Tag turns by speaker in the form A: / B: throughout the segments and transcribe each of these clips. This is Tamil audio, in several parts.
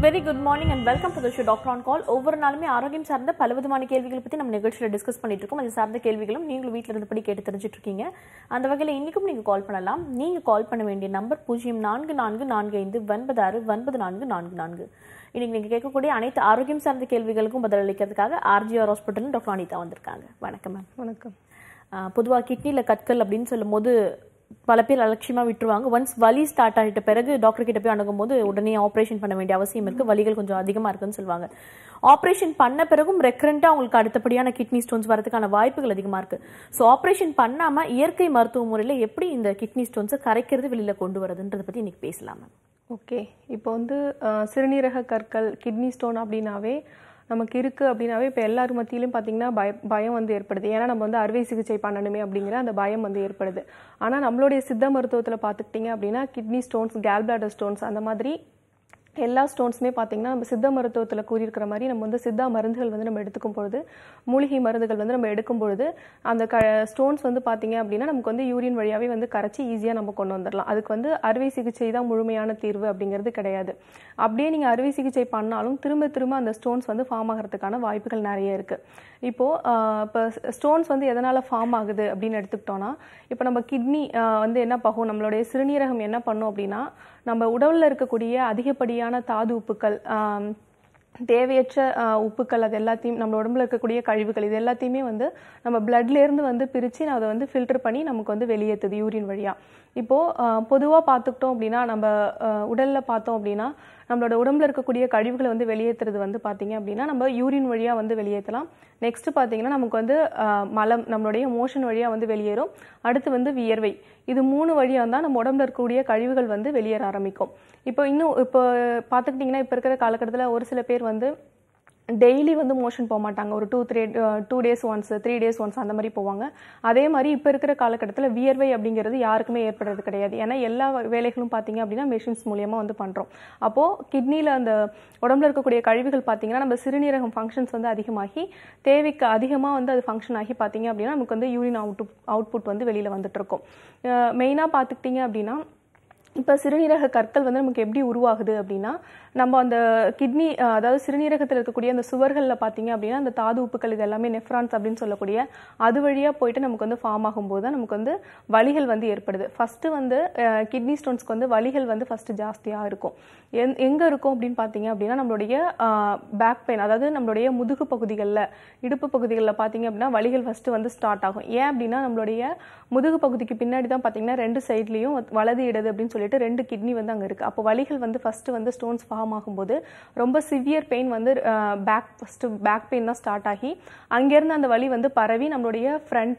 A: Very good morning and welcome to show doctor on call ஒவ்வொரு நாளுமே ஆரோக்கியம் சார்ந்த பல விதமான கேள்விகளை பற்றி நம்ம நிகழ்ச்சியில் டிஸ்கஸ் பண்ணிட்டு இருக்கோம் அது சார்ந்த கேள்விகளும் நீங்களும் வீட்டில் இருந்தபடி கேட்டு தெரிஞ்சுட்டு இருக்கீங்க அந்த வகையில் இன்னைக்கும் நீங்கள் கால் பண்ணலாம் நீங்கள் கால் பண்ண வேண்டிய நம்பர் பூஜ்ஜியம் நான்கு நான்கு நான்கு ஐந்து ஒன்பது ஆறு ஒன்பது நான்கு நான்கு நான்கு இன்னைக்கு நீங்கள் கேட்கக்கூடிய அனைத்து ஆரோக்கியம் சார்ந்த கேள்விகளுக்கும் பதிலளிக்கிறதுக்காக ஆர்ஜிஆர் ஹாஸ்பிட்டல் டாக்டர் அனிதா வந்திருக்காங்க வணக்கம் மேம்
B: வணக்கம்
A: பொதுவாக கிட்னியில் கற்கள் அப்படின்னு சொல்லும்போது பல பேர் அலட்சியமாக விட்டுருவாங்க ஒன்ஸ் வலி ஸ்டார்ட் ஆகிட்ட பிறகு டாக்டர் கிட்ட போய் அணுகும் போது உடனே ஆப்ரேஷன் பண்ண வேண்டிய அவசியம் இருக்கு வலிகள் கொஞ்சம் அதிகமாக இருக்குன்னு சொல்லுவாங்க ஆப்ரேஷன் பண்ண பிறகும் ரெக்கரண்டாக அவங்களுக்கு அடுத்தபடியான கிட்னி ஸ்டோன்ஸ் வரதுக்கான வாய்ப்புகள் அதிகமாக இருக்கு ஸோ ஆப்ரேஷன் பண்ணாமல் இயற்கை மருத்துவ முறையில் எப்படி இந்த கிட்னி ஸ்டோன்ஸை கரைக்கிறது வெளியில் கொண்டு வரதுன்றதை பற்றி இன்னைக்கு பேசலாம் மேம்
B: ஓகே இப்போ வந்து அஹ், சிறுநீரக கற்கள் கிட்னி ஸ்டோன் அப்படின்னாவே நமக்கு இருக்குது அப்படின்னாவே இப்போ எல்லார் மத்தியிலும் பார்த்தீங்கன்னா பய பயம் வந்து ஏற்படுது ஏன்னா நம்ம வந்து அறுவை சிகிச்சை பண்ணணுமே அப்படிங்கிற அந்த பயம் வந்து ஏற்படுது ஆனால் நம்மளுடைய சித்த மருத்துவத்தில் பார்த்துக்கிட்டிங்க அப்படின்னா kidney stones gall bladder stones அந்த மாதிரி எல்லா ஸ்டோன்ஸுமே பார்த்தீங்கன்னா நம்ம சித்த மருத்துவத்தில் கூறியிருக்கிற மாதிரி நம்ம வந்து சித்தா மருந்துகள் வந்து நம்ம எடுத்துக்கும் பொழுது மூலிகை மருந்துகள் வந்து நம்ம எடுக்கும் பொழுது அந்த க ஸ்டோன்ஸ் வந்து பார்த்தீங்க அப்படின்னா நமக்கு வந்து யூரின் வழியாகவே வந்து கரைச்சி ஈஸியாக நம்ம கொண்டு வந்துடலாம் அதுக்கு வந்து அறுவை சிகிச்சை தான் முழுமையான தீர்வு அப்படிங்கிறது கிடையாது அப்படியே நீங்கள் அறுவை சிகிச்சை பண்ணாலும் திரும்ப திரும்ப அந்த ஸ்டோன்ஸ் வந்து ஃபார்ம் ஆகிறதுக்கான வாய்ப்புகள் நிறைய இருக்குது இப்போது இப்போ ஸ்டோன்ஸ் வந்து எதனால் ஃபார்ம் ஆகுது அப்படின்னு எடுத்துக்கிட்டோன்னா இப்போ நம்ம கிட்னி வந்து என்ன பாகும் நம்மளுடைய சிறுநீரகம் என்ன பண்ணும் அப்படின்னா நம்ம உடலில் இருக்கக்கூடிய அதிகப்படியான தாது உப்புக்கள் ஆம், தேவையற்ற ஆஹ், உப்புக்கள் அது எல்லாத்தையும் நம்ம உடம்புல இருக்கக்கூடிய கழிவுகள் இது எல்லாத்தையுமே வந்து நம்ம bloodல இருந்து வந்து பிரித்து அதை வந்து ஃபில்டர் பண்ணி நமக்கு வந்து வெளியேற்றுது யூரின் வழியாக இப்போது பொதுவாக பார்த்துக்கிட்டோம் அப்படின்னா நம்ம உடலில் பார்த்தோம் அப்படின்னா நம்மளோட உடம்புல இருக்கக்கூடிய கழிவுகளை வந்து வெளியேற்றுறது வந்து பார்த்தீங்க அப்படின்னா நம்ம யூரின் வழியாக வந்து வெளியேற்றலாம் நெக்ஸ்ட் பார்த்தீங்கன்னா நமக்கு வந்து ஆஹ், மலம் நம்மளுடைய மோஷன் வழியாக வந்து வெளியேறும் அடுத்து வந்து வியர்வை இது மூணு வழியாக தான் நம்ம உடம்புல இருக்கக்கூடிய கழிவுகள் வந்து வெளியேற ஆரம்பிக்கும் இப்போ இன்னும் இப்போ பார்த்துக்கிட்டிங்கன்னா இப்போ இருக்கிற காலகட்டத்தில் ஒரு சில பேர் வந்து டெய்லி வந்து மோஷன் போக மாட்டாங்க ஒரு two three two days once three days once அந்த மாதிரி போவாங்க அதே மாதிரி இப்போ இருக்கிற காலகட்டத்தில் வியர்வை அப்படிங்கிறது யாருக்குமே ஏற்படுறது கிடையாது ஏன்னா எல்லா வேலைகளும் பார்த்தீங்க அப்படின்னா மெஷின்ஸ் மூலியமாக வந்து பண்ணுறோம் அப்போது கிட்னியில் அந்த உடம்புல இருக்கக்கூடிய கழிவுகள் பார்த்தீங்கன்னா நம்ம சிறுநீரகம் ஃபங்க்ஷன்ஸ் வந்து அதிகமாகி தேவைக்கு அதிகமாக வந்து அது ஃபங்க்ஷன் ஆகி பார்த்தீங்க அப்படின்னா நமக்கு வந்து யூரின் அவுட் அவுட்புட் வந்து வெளியில் வந்துட்டு இருக்கும் மெயினாக பார்த்துக்கிட்டிங்க அப்படின்னா இப்போ சிறுநீரக கற்கள் வந்து நமக்கு எப்படி உருவாகுது அப்படின்னா நம்ம அந்த கிட்னி அதாவது சிறுநீரகத்தில் இருக்கக்கூடிய அந்த சுவர்களில் பார்த்தீங்க அப்படின்னா அந்த தாது உப்புக்கள் இது எல்லாமே நெஃப்ரான்ஸ் அப்படின்னு சொல்லக்கூடிய அது வழியாக போயிட்டு நமக்கு வந்து ஃபார்ம் ஆகும்போது தான் நமக்கு வந்து வலிகள் வந்து ஏற்படுது ஃபஸ்ட்டு வந்து கிட்னி ஸ்டோன்ஸ்க்கு வந்து வலிகள் வந்து ஃபஸ்ட்டு ஜாஸ்தியாக இருக்கும் எங் எங்கே இருக்கும் அப்படின்னு பார்த்தீங்க அப்படின்னா நம்மளுடைய பேக் பெயின் அதாவது நம்மளுடைய முதுகு பகுதிகளில் இடுப்பு பகுதிகளில் பார்த்தீங்க அப்படின்னா வலிகள் ஃபஸ்ட்டு வந்து ஸ்டார்ட் ஆகும் ஏன் அப்படின்னா நம்மளுடைய முதுகு பகுதிக்கு பின்னாடி தான் பார்த்தீங்கன்னா ரெண்டு சைட்லேயும் வலது இடது அப்படின்னு சொல்லிட்டு ரெண்டு கிட்னி வந்து அங்கே இருக்குது அப்போ வலிகள் வந்து ஃபஸ்ட்டு வந்து ஸ்டோன்ஸ் ஃபார்ம் ஆகும்போது ரொம்ப சிவியர் பெயின் வந்து பேக் ஃபஸ்ட்டு பேக் பெயின் தான் ஸ்டார்ட் ஆகி அங்கேருந்து அந்த வலி வந்து பரவி நம்மளுடைய ஃப்ரண்ட்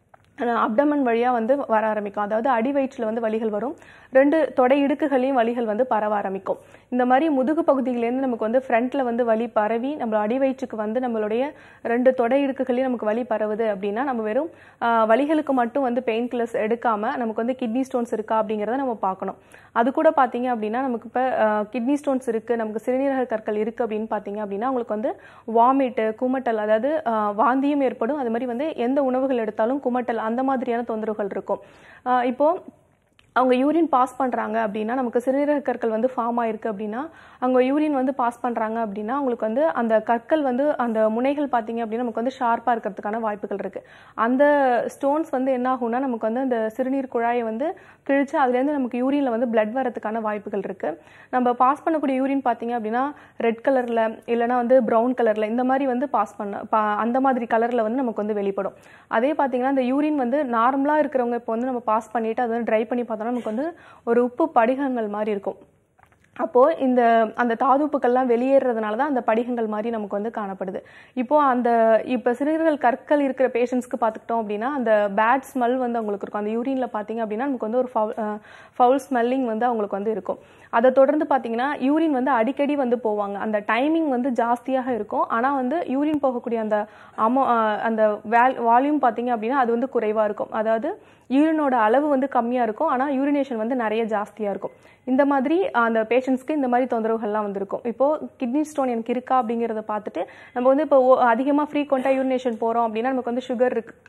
B: அப்டமன் வழியாக வந்து வர ஆரம்பிக்கும் அதாவது அடி வயிற்றில் வந்து வலிகள் வரும் ரெண்டு தொடை இடுக்குகளையும் வலிகள் வந்து பரவ ஆரம்பிக்கும் இந்த மாதிரி முதுகு பகுதியிலேருந்து நமக்கு வந்து ஃப்ரண்ட்டில் வந்து வலி பரவி நம்ம அடி வயிற்றுக்கு வந்து நம்மளுடைய ரெண்டு தொடை இடுக்குகளையும் நமக்கு வலி பரவுது அப்படின்னா நம்ம வெறும் ஆஹ், வலிகளுக்கு மட்டும் வந்து பெயின் கில்லர்ஸ் எடுக்காமல் நமக்கு வந்து கிட்னி ஸ்டோன்ஸ் இருக்கா அப்படிங்கிறத நம்ம பார்க்கணும் அது கூட பார்த்தீங்க அப்படின்னா நமக்கு இப்போ கிட்னி ஸ்டோன்ஸ் இருக்குது நமக்கு சிறுநீரக கற்கள் இருக்குது அப்படின்னு பார்த்தீங்க அப்படின்னா உங்களுக்கு வந்து வாமிட்டு குமட்டல் அதாவது ஆஹ், வாந்தியும் ஏற்படும் அது மாதிரி வந்து எந்த உணவுகள் எடுத்தாலும் குமட்டல் அந்த மாதிரியான தொந்தரவுகள் இருக்கும் ஆஹ், இப்போ அவங்க யூரின் பாஸ் பண்ணுறாங்க அப்படின்னா நமக்கு சிறுநீரக கற்கள் வந்து ஃபார்ம் ஆயிருக்கு அப்படின்னா அவங்க யூரின் வந்து பாஸ் பண்ணுறாங்க அப்படின்னா அவங்களுக்கு வந்து அந்த கற்கள் வந்து அந்த முனைகள் பார்த்தீங்க அப்படின்னா நமக்கு வந்து ஷார்ப்பாக இருக்கிறதுக்கான வாய்ப்புகள் இருக்குது அந்த ஸ்டோன்ஸ் வந்து என்ன ஆகும்னா நமக்கு வந்து அந்த சிறுநீர் குழாயை வந்து கிழிச்சு அதுலேருந்து நமக்கு யூரினில் வந்து பிளட் வரதுக்கான வாய்ப்புகள் இருக்குது நம்ம பாஸ் பண்ணக்கூடிய யூரின் பார்த்தீங்க அப்படின்னா ரெட் கலரில் இல்லைனா வந்து ப்ரௌன் கலரில் இந்த மாதிரி வந்து பாஸ் பண்ண பா அந்த மாதிரி கலரில் வந்து நமக்கு வந்து வெளிப்படும் அதே பார்த்தீங்கன்னா அந்த யூரின் வந்து நார்மலாக இருக்கிறவங்க இப்போ வந்து நம்ம பாஸ் பண்ணிவிட்டு அதை வந்து ட்ரை பண்ணி பார்த்தோம்னா நமக்கு வந்து ஒரு உப்பு படிகங்கள் மாதிரி இருக்கும் அப்போது இந்த அந்த தாதுப்புக்கள்லாம் வெளியேறதுனால தான் அந்த படிகங்கள் மாதிரி நமக்கு வந்து காணப்படுது இப்போது அந்த இப்போ சிறுநீரக கற்கள் இருக்கிற பேஷண்ட்ஸ்க்கு பார்த்துக்கிட்டோம் அப்படின்னா அந்த பேட் ஸ்மெல் வந்து அவங்களுக்கு இருக்கும் அந்த யூரினில் பார்த்தீங்க அப்படின்னா நமக்கு வந்து ஒரு ஃபவுல் ஃபவுல் ஸ்மெல்லிங் வந்து அவங்களுக்கு வந்து இருக்கும் அதை தொடர்ந்து பார்த்தீங்கன்னா யூரின் வந்து அடிக்கடி வந்து போவாங்க அந்த டைமிங் வந்து ஜாஸ்தியாக இருக்கும் ஆனால் வந்து யூரின் போகக்கூடிய அந்த அமௌ அந்த வேல் வால்யூம் பார்த்தீங்க அப்படின்னா அது வந்து குறைவாக இருக்கும் அதாவது யூரினோட அளவு வந்து கம்மியாக இருக்கும் ஆனால் யூரினேஷன் வந்து நிறைய ஜாஸ்தியாக இருக்கும் இந்த மாதிரி அந்த பேஷண்ட்ஸ்க்கு இந்த மாதிரி தொந்தரவுகள்லாம் வந்திருக்கும் இப்போது கிட்னி ஸ்டோன் எனக்கு இருக்கா அப்படிங்கிறத பார்த்துட்டு நம்ம வந்து இப்போ அதிகமாக ஃப்ரீக்வெண்ட்டாக யூரினேஷன் போகிறோம் அப்படின்னா நமக்கு வந்து சுகர் இருக்கு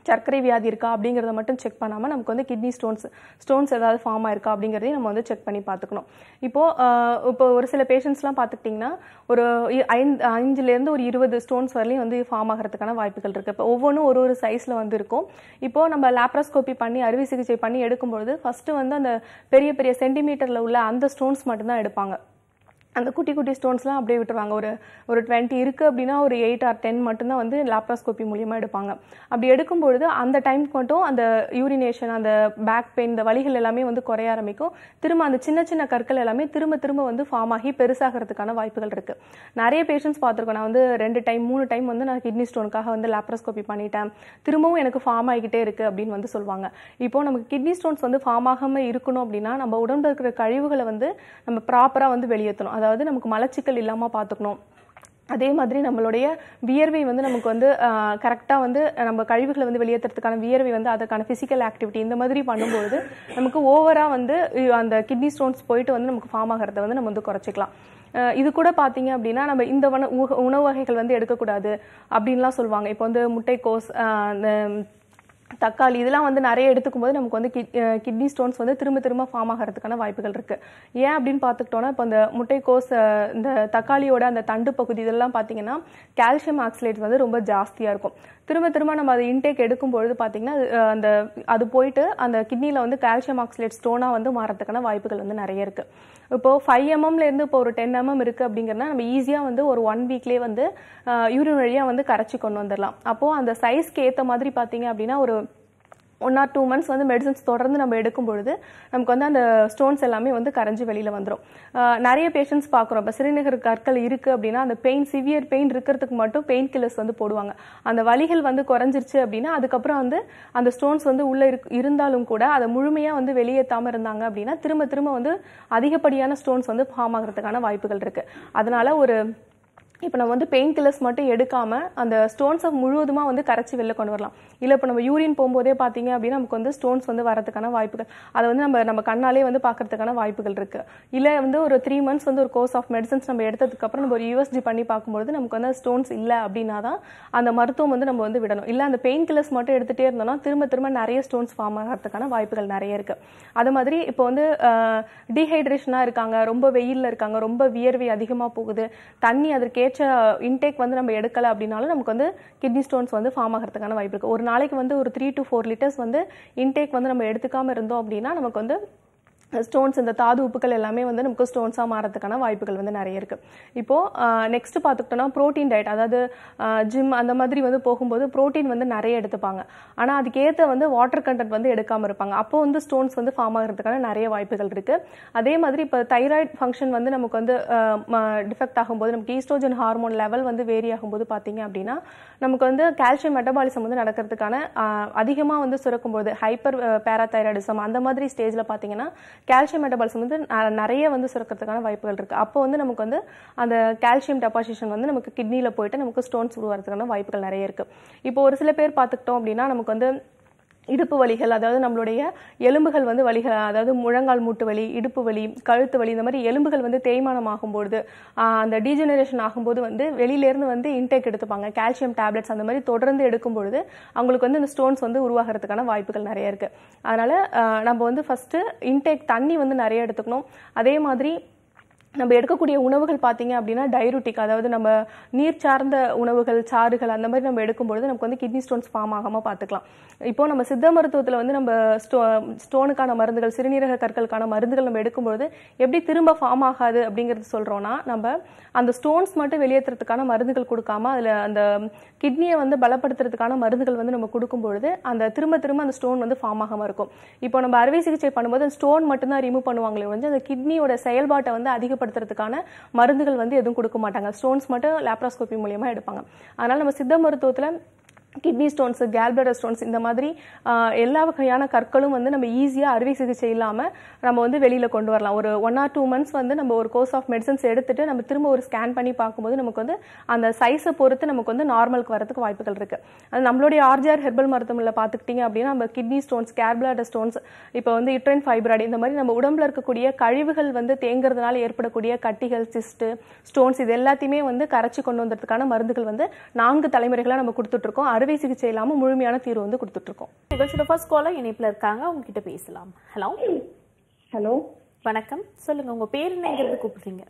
B: சர்க்கரை வியாதி இருக்கா அப்படிங்கிறத மட்டும் செக் பண்ணாமல் நமக்கு வந்து கிட்னி ஸ்டோன்ஸ் ஸ்டோன்ஸ் ஏதாவது ஃபார்ம் ஆயிருக்கா அப்படிங்கிறதையும் நம்ம வந்து செக் பண்ணி பார்த்துக்கணும் இப்போ ஆஹ் இப்போ ஒரு சில பேஷண்ட்ஸ்லாம் பார்த்துக்கிட்டிங்கன்னா ஒரு இ- ஐந்து அஞ்சுலேருந்து ஒரு இருபது ஸ்டோன்ஸ் வரலையும் வந்து ஃபார்ம் ஆகிறதுக்கான வாய்ப்புகள் இருக்குது இப்போ ஒவ்வொன்றும் ஒரு ஒரு சைஸில் வந்து இருக்கும் இப்போ நம்ம லாப்ராஸ்கோபி பண்ணி அறுவை சிகிச்சை பண்ணி எடுக்கும்பொழுது ஃபஸ்ட்டு வந்து அந்த பெரிய பெரிய சென்டிமீட்டரில் உள்ள அந்த ஸ்டோன்ஸ் மட்டும்தான் எடுப்பாங்க அந்த குட்டி குட்டி ஸ்டோன்ஸ்லாம் அப்படியே விட்டுருவாங்க ஒரு ஒரு டுவெண்ட்டி இருக்குது அப்படின்னா ஒரு எயிட் ஆர் டென் மட்டும்தான் வந்து லாப்ராஸ்கோபி மூலியமாக எடுப்பாங்க அப்படி எடுக்கும்பொழுது அந்த டைம்க்கு மட்டும் அந்த யூரினேஷன் அந்த பேக் பெயின் இந்த வலிகள் எல்லாமே வந்து குறைய ஆரம்பிக்கும் திரும்ப அந்த சின்ன சின்ன கற்கள் எல்லாமே திரும்ப திரும்ப வந்து ஃபார்ம் ஆகி பெருசாகிறதுக்கான வாய்ப்புகள் இருக்குது நிறைய பேஷண்ட்ஸ் பார்த்துருக்கோம் நான் வந்து ரெண்டு டைம் மூணு டைம் வந்து நான் கிட்னி ஸ்டோனுக்காக வந்து லாப்ராஸ்கோபி பண்ணிட்டேன் திரும்பவும் எனக்கு ஃபார்ம் ஆகிக்கிட்டே இருக்குது அப்படின்னு வந்து சொல்லுவாங்க இப்போ நமக்கு கிட்னி ஸ்டோன்ஸ் வந்து ஃபார்ம் ஆகாமல் இருக்கணும் அப்படின்னா நம்ம உடம்புல இருக்கிற கழிவுகளை வந்து நம்ம ப்ராப்பராக வந்து வெளியேற்றணும் அதாவது நமக்கு மலச்சிக்கல் இல்லாமல் பார்த்துக்கணும் அதே மாதிரி நம்மளுடைய வியர்வை வந்து நமக்கு வந்து கரெக்டாக வந்து நம்ம கழிவுகளை வந்து வெளியேற்றுறதுக்கான வியர்வை வந்து அதற்கான ஃபிசிக்கல் ஆக்டிவிட்டி இந்த மாதிரி பண்ணும்பொழுது நமக்கு ஓவராக வந்து இ- அந்த கிட்னி ஸ்டோன்ஸ் போயிட்டு வந்து நமக்கு ஃபார்ம் ஆகிறத வந்து நம்ம வந்து குறைச்சிக்கலாம் அஹ் இது கூட பார்த்தீங்க அப்படின்னா நம்ம இந்த வன உக- உணவு வகைகள் வந்து எடுக்கக்கூடாது அப்படின்லாம் சொல்லுவாங்க இப்போ வந்து முட்டைக்கோஸ் அஹ் அந்த தக்காளி இதெல்லாம் வந்து நிறைய எடுத்துக்கும் போது நமக்கு வந்து கிட்னி ஸ்டோன்ஸ் வந்து திரும்ப திரும்ப ஃபார்ம் ஆகிறதுக்கான வாய்ப்புகள் இருக்கு ஏன் அப்படின்னு பார்த்துக்கிட்டோம்னா இப்போ இந்த முட்டைக்கோஸ் அஹ், இந்த தக்காளியோட அந்த தண்டு பகுதி இதெல்லாம் பார்த்தீங்கன்னா கால்சியம் ஆக்சிலேட் வந்து ரொம்ப ஜாஸ்தியாக இருக்கும் திரும்ப திரும்ப நம்ம அதை இன்டேக் எடுக்கும் பொழுது பார்த்தீங்கன்னா அது, அஹ், அந்த அது போயிட்டு அந்த கிட்னியில் வந்து கால்சியம் ஆக்சிலேட் ஸ்டோனாக வந்து மாறதுக்கான வாய்ப்புகள் வந்து நிறைய இருக்கு இப்போ ஃபைவ் எம்எம்ல இருந்து இப்போ ஒரு டென் எம்எம் இருக்கு அப்படிங்கிறனா நம்ம ஈஸியாக வந்து ஒரு ஒன் வீக்லேயே வந்து யூரின் வழியாக வந்து கரைச்சி கொண்டு வந்துடலாம் அப்போ அந்த சைஸ்க்கு ஏற்ற மாதிரி பார்த்தீங்க அப்படின்னா ஒரு ஒன் ஆர் டூ மந்த்ஸ் வந்து மெடிசன்ஸ் தொடர்ந்து நம்ம எடுக்கும் பொழுது நமக்கு வந்து அந்த ஸ்டோன்ஸ் எல்லாமே வந்து கரைஞ்சி வெளியில் வந்துடும் நிறைய பேஷண்ட்ஸ் பார்க்குறோம் இப்போ சிறுநீரக கற்கள் இருக்குது அப்படின்னா அந்த பெயின் சிவியர் பெயின் இருக்கிறதுக்கு மட்டும் பெயின் கில்லர்ஸ் வந்து போடுவாங்க அந்த வலிகள் வந்து குறைஞ்சிருச்சு அப்படின்னா அதுக்கப்புறம் வந்து அந்த ஸ்டோன்ஸ் வந்து உள்ளே இருக் இருந்தாலும் கூட அதை முழுமையாக வந்து வெளியேற்றாமல் இருந்தாங்க அப்படின்னா திரும்ப திரும்ப வந்து அதிகப்படியான ஸ்டோன்ஸ் வந்து ஃபார்ம் ஆகிறதுக்கான வாய்ப்புகள் இருக்குது அதனால ஒரு இப்போ நம்ம வந்து பெயின் கில்லர்ஸ் மட்டும் எடுக்காம அந்த ஸ்டோன்ஸை முழுவதுமாக வந்து கரைச்சி வெளில கொண்டு வரலாம் இல்லை இப்போ நம்ம யூரின் போகும்போதே பார்த்தீங்க அப்படின்னா நமக்கு வந்து ஸ்டோன்ஸ் வந்து வரதுக்கான வாய்ப்புகள் அதை வந்து நம்ம நம்ம கண்ணாலே வந்து பார்க்கறதுக்கான வாய்ப்புகள் இருக்கு இல்லை வந்து ஒரு த்ரீ மந்த்ஸ் வந்து ஒரு கோர்ஸ் ஆஃப் மெடிசன்ஸ் நம்ம எடுத்ததுக்கு அப்புறம் நம்ம ஒரு யூஎஸ்ஜி பண்ணி பார்க்கும்போது நமக்கு வந்து ஸ்டோன்ஸ் இல்லை அப்படின்னா தான் அந்த மருத்துவம் வந்து நம்ம வந்து விடணும் இல்லை அந்த பெயின் கில்லர்ஸ் மட்டும் எடுத்துகிட்டே இருந்தோம்னா திரும்ப திரும்ப நிறைய ஸ்டோன்ஸ் ஃபார்ம் ஆகிறதுக்கான வாய்ப்புகள் நிறைய இருக்கு அது மாதிரி இப்போ வந்து டீஹைட்ரேஷனாக இருக்காங்க ரொம்ப வெயிலில் இருக்காங்க ரொம்ப வியர்வை அதிகமாக போகுது தண்ணி அதற்கேற்ற இன்டேக் வந்து நம்ம எடுக்கல அப்படின்னாலும் நமக்கு வந்து கிட்னி ஸ்டோன்ஸ் வந்து ஃபார்ம் ஆகிறதுக்கான வாய்ப்பு இருக்கு ஒரு நாளைக்கு வந்து ஒரு த்ரீ டு ஃபோர் லிட்டர்ஸ் வந்து இன்டேக் வந்து நம்ம எடுத்துக்காம இருந்தோம் அப்படின்னா நமக்கு வந்து ஸ்டோன்ஸ் இந்த தாது உப்புக்கள் எல்லாமே வந்து நமக்கு ஸ்டோன்ஸாக மாறதுக்கான வாய்ப்புகள் வந்து நிறைய இருக்கு இப்போ நெக்ஸ்ட் பார்த்துக்கிட்டோம்னா ப்ரோட்டீன் டயட் அதாவது ஜிம் அந்த மாதிரி வந்து போகும்போது ப்ரோட்டீன் வந்து நிறைய எடுத்துப்பாங்க ஆனால் அதுக்கேற்ற வந்து வாட்டர் கண்டென்ட் வந்து எடுக்காம இருப்பாங்க அப்போ வந்து ஸ்டோன்ஸ் வந்து ஃபார்ம் ஆகிறதுக்கான நிறைய வாய்ப்புகள் இருக்கு அதே மாதிரி இப்போ தைராய்டு ஃபங்க்ஷன் வந்து நமக்கு வந்து டிஃபெக்ட் ஆகும்போது நமக்கு ஈஸ்ட்ரோஜன் ஹார்மோன் லெவல் வந்து வேரி ஆகும்போது பார்த்தீங்க அப்படின்னா நமக்கு வந்து கால்சியம் மெட்டபாலிசம் வந்து நடக்கிறதுக்கான அதிகமாக வந்து சுரக்கும்போது ஹைப்பர் பேராதைராய்டிசம் அந்த மாதிரி ஸ்டேஜில் பார்த்தீங்கன்னா கால்சியம் மெட்டபாலிசம் வந்து ந- நிறைய வந்து சுரக்கிறதுக்கான வாய்ப்புகள் இருக்கு அப்போ வந்து நமக்கு வந்து அந்த கால்சியம் டெபாசிஷன் வந்து நமக்கு கிட்னியில் போயிட்டு நமக்கு ஸ்டோன்ஸ் உருவாகிறதுக்கான வாய்ப்புகள் நிறைய இருக்கு இப்போ ஒரு சில பேர் பார்த்துக்கிட்டோம் அப்படின்னா நமக்கு வந்து இடுப்பு வலிகள் அதாவது நம்மளுடைய எலும்புகள் வந்து வலிகள் அதாவது முழங்கால் மூட்டு வலி இடுப்பு வலி கழுத்து வலி இந்த மாதிரி எலும்புகள் வந்து தேய்மானம் ஆகும்போது ஆஹ் அந்த டீஜெனரேஷன் ஆகும்போது வந்து வெளியிலேருந்து வந்து இன்டேக் எடுத்துப்பாங்க கால்சியம் டேப்லெட்ஸ் அந்த மாதிரி தொடர்ந்து எடுக்கும் பொழுது அவங்களுக்கு வந்து இந்த ஸ்டோன்ஸ் வந்து உருவாகிறதுக்கான வாய்ப்புகள் நிறைய இருக்கு அதனால ஆஹ் நம்ம வந்து ஃபர்ஸ்ட் இன்டேக் தண்ணி வந்து நிறைய எடுத்துக்கணும் அதே மாதிரி நம்ம எடுக்கக்கூடிய உணவுகள் பார்த்தீங்க அப்படின்னா டைருட்டிக் அதாவது நம்ம நீர் சார்ந்த உணவுகள் சாறுகள் அந்த மாதிரி நம்ம எடுக்கும்பொழுது நமக்கு வந்து கிட்னி ஸ்டோன்ஸ் ஃபார்ம் ஆகாமல் பார்த்துக்கலாம் இப்போ நம்ம சித்த மருத்துவத்தில் வந்து நம்ம ஸ்டோ ஸ்டோனுக்கான மருந்துகள் சிறுநீரக கற்களுக்கான மருந்துகள் நம்ம எடுக்கும்பொழுது எப்படி திரும்ப ஃபார்ம் ஆகாது அப்படிங்கிறது சொல்கிறோன்னா நம்ம அந்த ஸ்டோன்ஸ் மட்டும் வெளியேற்றுறதுக்கான மருந்துகள் கொடுக்காம அதில் அந்த கிட்னியை வந்து பலப்படுத்துறதுக்கான மருந்துகள் வந்து நம்ம கொடுக்கும் பொழுது அந்த திரும்ப திரும்ப அந்த ஸ்டோன் வந்து ஃபார்ம் ஆகாமல் இருக்கும் இப்போ நம்ம அறுவை சிகிச்சை பண்ணும்போது அந்த ஸ்டோன் மட்டும்தான் ரிமூவ் பண்ணுவாங்களே வந்து அந்த கிட்னியோட செயல்பாட்டை வந்து அதிகப்படுத்துறதுக்கான மருந்துகள் வந்து எதுவும் கொடுக்க மாட்டாங்க ஸ்டோன்ஸ் மட்டும் லேப்ராஸ்கோபி மூலியமா எடுப்பாங்க அதனால நம்ம சித்த மருத்துவத்தில் கிட்னி ஸ்டோன்ஸ் கேல்பிளடர் ஸ்டோன்ஸ் இந்த மாதிரி ஆஹ், எல்லா வகையான கற்களும் வந்து நம்ம ஈஸியாக அறுவை சிகிச்சை இல்லாமல் நம்ம வந்து வெளியில் கொண்டு வரலாம் ஒரு ஒன் ஆர் டூ மந்த்ஸ் வந்து நம்ம ஒரு கோர்ஸ் ஆஃப் மெடிசன்ஸ் எடுத்துட்டு நம்ம திரும்ப ஒரு ஸ்கேன் பண்ணி பார்க்கும்போது நமக்கு வந்து அந்த சைஸை பொறுத்து நமக்கு வந்து நார்மலுக்கு வரதுக்கு வாய்ப்புகள் இருக்கு அது நம்மளுடைய ஆர்ஜிஆர் ஹெர்பல் மருத்துவமனையில் பார்த்துக்கிட்டிங்க அப்படின்னா நம்ம கிட்னி ஸ்டோன்ஸ் கேர்பிளாடர் ஸ்டோன்ஸ் இப்போ வந்து யுட்ரைன் ஃபைப்ராய்டு இந்த மாதிரி நம்ம உடம்புல இருக்கக்கூடிய கழிவுகள் வந்து தேங்குறதுனால ஏற்படக்கூடிய கட்டிகள் சிஸ்ட் ஸ்டோன்ஸ் இது எல்லாத்தையுமே வந்து கரைச்சி கொண்டு வந்ததுக்கான மருந்துகள் வந்து நான்கு தலைமுறைகளாக நம்ம கொடுத்துட்டு இருக்கோம் அறுவை அறுவை சிகிச்சை இல்லாமல் முழுமையான தீர்வு வந்து கொடுத்துட்ருக்கோம்
A: நிகழ்ச்சியோட ஃபர்ஸ்ட் காலர் இணைப்புல இருக்காங்க உங்ககிட்ட பேசலாம் ஹலோ
C: ஹலோ
A: வணக்கம் சொல்லுங்க உங்க பேர் என்ன எங்க இருந்து கூப்பிடுறீங்க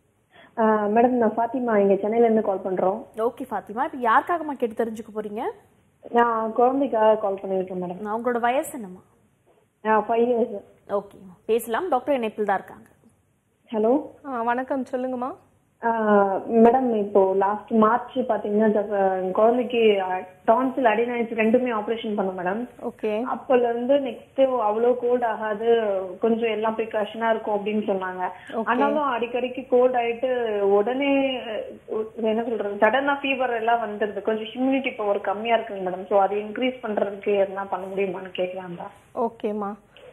C: மேடம் நான் ஃபாத்திமா இங்க சென்னையில இருந்து கால் பண்றோம்
A: ஓகே ஃபாத்திமா இப்போ யாருக்காகமா கேட்டு தெரிஞ்சுக்க போறீங்க
C: நான் குழந்தைக்காக கால் பண்ணிருக்கேன் மேடம்
A: நான் உங்களோட வயசு என்னம்மா
C: ஃபைவ் இயர்ஸ்
A: ஓகே பேசலாம் டாக்டர் இணைப்பில் தான் இருக்காங்க
C: ஹலோ
B: வணக்கம் சொல்லுங்கம்மா
C: மேடம் இப்போ லாஸ்ட் மார்ச் பாத்தீங்கன்னா இந்த, அஹ், குழந்தைக்கு டான்சில் அடினாய்ஸ் ரெண்டுமே ஆபரேஷன் பண்ணோம் மேடம்
B: ஓகே
C: அப்பல இருந்து நெக்ஸ்ட் அவ்வளவு கோல்ட் ஆகாது கொஞ்சம் எல்லாம் ப்ரிகாஷனா இருக்கும் அப்படின்னு சொன்னாங்க ஆனாலும் அடிக்கடிக்கு கோல்ட் ஆயிட்டு உடனே அஹ், என்ன சொல்றது சடனா ஃபீவர் எல்லாம் வந்துருது கொஞ்சம் ஹியூமினிட்டி பவர் கம்மியா இருக்குங்க மேடம் சோ அதை இன்க்ரீஸ் பண்றதுக்கு எதனா பண்ண முடியுமான்னு கேட்கலாம் தான்
B: ஓகேம்மா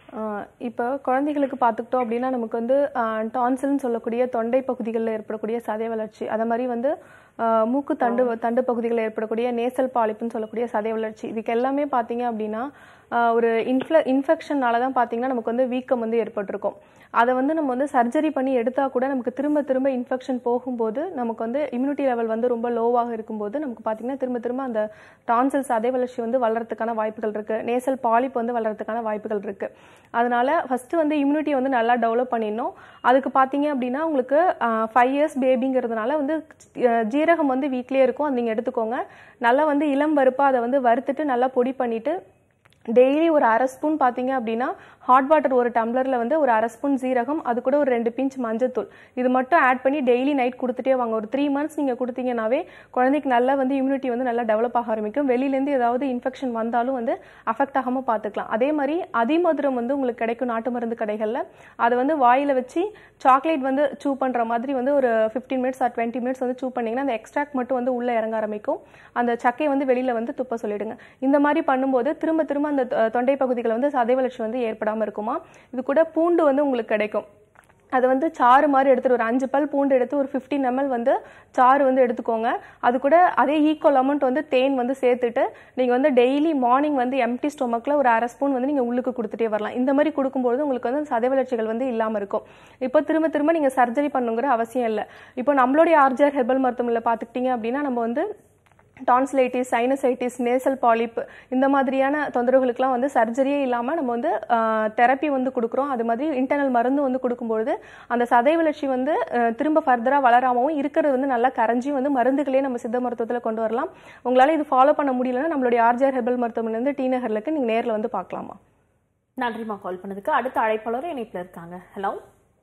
B: இப்போ குழந்தைகளுக்கு பார்த்துக்கிட்டோம் அப்படின்னா நமக்கு வந்து டான்சில்னு சொல்லக்கூடிய தொண்டை பகுதிகளில் ஏற்படக்கூடிய சதை வளர்ச்சி அதை மாதிரி வந்து ஆஹ், மூக்கு தண்டு தண்டு பகுதிகளில் ஏற்படக்கூடிய நேசல் பாலிப்புன்னு சொல்லக்கூடிய சதை வளர்ச்சி இதுக்கு எல்லாமே பார்த்தீங்க அப்படின்னா ஆஹ், ஒரு இன்ஃப்ள இன்ஃபெக்ஷனால தான் பார்த்தீங்கன்னா நமக்கு வந்து வீக்கம் வந்து ஏற்பட்டிருக்கும் அதை வந்து நம்ம வந்து சர்ஜரி பண்ணி எடுத்தா கூட நமக்கு திரும்ப திரும்ப இன்ஃபெக்ஷன் போகும்போது நமக்கு வந்து இம்யூனிட்டி லெவல் வந்து ரொம்ப லோவாக இருக்கும்போது நமக்கு பார்த்தீங்கன்னா திரும்ப திரும்ப அந்த டான்சில் சதை வளர்ச்சி வந்து வளர்றதுக்கான வாய்ப்புகள் இருக்கு நேசல் பாலிப் வந்து வளர்றதுக்கான வாய்ப்புகள் இருக்கு அதனால ஃபர்ஸ்ட் வந்து இம்யூனிட்டி வந்து நல்லா டெவலப் பண்ணிடணும் அதுக்கு பார்த்தீங்க அப்படின்னா உங்களுக்கு ஃபைவ் இயர்ஸ் பேபிங்கிறதுனால வந்து அஹ், ஜீரகம் வந்து வீட்லயே இருக்கும் அது நீங்கள் எடுத்துக்கோங்க நல்லா வந்து இளம் பருப்பா அதை வந்து வறுத்துட்டு நல்லா பொடி பண்ணிட்டு டெய்லி ஒரு அரை ஸ்பூன் பார்த்தீங்க அப்படின்னா ஹாட் வாட்டர் ஒரு டம்ளரில் வந்து ஒரு அரை ஸ்பூன் ஜீரகம் அது கூட ஒரு ரெண்டு பிஞ்ச் மஞ்சத்தூள் இது மட்டும் ஆட் பண்ணி டெய்லி நைட் கொடுத்துட்டே வாங்க ஒரு த்ரீ மந்த்ஸ் நீங்கள் கொடுத்தீங்கன்னாவே குழந்தைக்கு நல்லா வந்து இம்யூனிட்டி வந்து நல்லா டெவலப் ஆக ஆரம்பிக்கும் வெளியிலேருந்து ஏதாவது இன்ஃபெக்ஷன் வந்தாலும் வந்து அஃபெக்ட் ஆகாமல் பார்த்துக்கலாம் அதே மாதிரி அதிமதுரம் வந்து உங்களுக்கு கிடைக்கும் நாட்டு மருந்து கடைகளில் அதை வந்து வாயில் வச்சு சாக்லேட் வந்து சூ பண்ணுற மாதிரி வந்து ஒரு fifteen minutes or twenty minutes வந்து சூ பண்ணிங்கன்னா அந்த எக்ஸ்ட்ராக்ட் மட்டும் வந்து உள்ளே இறங்க ஆரம்பிக்கும் அந்த சக்கையை வந்து வெளியில் வந்து துப்ப சொல்லிடுங்க இந்த மாதிரி பண்ணும்போது திரும்ப திரும்ப அந்த தொ- தொண்டை பகுதிகளில் வந்து சதை வளர்ச்சி வந்து ஏற்படாமல் இருக்குமா இது கூட பூண்டு வந்து உங்களுக்கு கிடைக்கும் அது வந்து சாறு மாதிரி எடுத்துட்டு ஒரு அஞ்சு பல் பூண்டு எடுத்து ஒரு 15 ml வந்து சாறு வந்து எடுத்துக்கோங்க அது கூட அதே ஈக்குவல் அமௌண்ட் வந்து தேன் வந்து சேர்த்துட்டு நீங்கள் வந்து டெய்லி மார்னிங் வந்து எம்டி ஸ்டொமக்கில் ஒரு அரை ஸ்பூன் வந்து நீங்கள் உள்ளுக்கு கொடுத்துட்டே வரலாம் இந்த மாதிரி கொடுக்கும்போது உங்களுக்கு வந்து சதை வளர்ச்சிகள் வந்து இல்லாமல் இருக்கும் இப்போ திரும்ப திரும்ப நீங்கள் சர்ஜரி பண்ணுங்கிற அவசியம் இல்லை இப்போ நம்மளுடைய ஆர்ஜிஆர் ஹெர்பல் மருத்துவமனையில் பார்த்துக்கிட்டீங்க அப்படின்னா நம்ம வந்து டான்சிலைட்டிஸ் சைனசைட்டிஸ் நேசல் பாலிப் இந்த மாதிரியான தொந்தரவுகளுக்குலாம் வந்து சர்ஜரியே இல்லாமல் நம்ம வந்து தெரப்பி வந்து கொடுக்குறோம் அது மாதிரி இன்டர்னல் மருந்து வந்து கொடுக்கும்பொழுது அந்த சதை வளர்ச்சி வந்து அஹ், திரும்ப ஃபர்தராக வளராமவும் இருக்கிறது வந்து நல்லா கரைஞ்சி வந்து மருந்துகளே நம்ம சித்த மருத்துவத்தில் கொண்டு வரலாம் உங்களால் இது ஃபாலோ பண்ண முடியலன்னா நம்மளுடைய ஆர்ஜிஆர் ஹெர்பல் மருத்துவமனையிலேருந்து டி நகர்லுக்கு நீங்கள் நேரில் வந்து பார்க்கலாமா
A: நன்றிம்மா கால் பண்ணதுக்கு அடுத்த அழைப்பாளர் இணைப்புல இருக்காங்க ஹலோ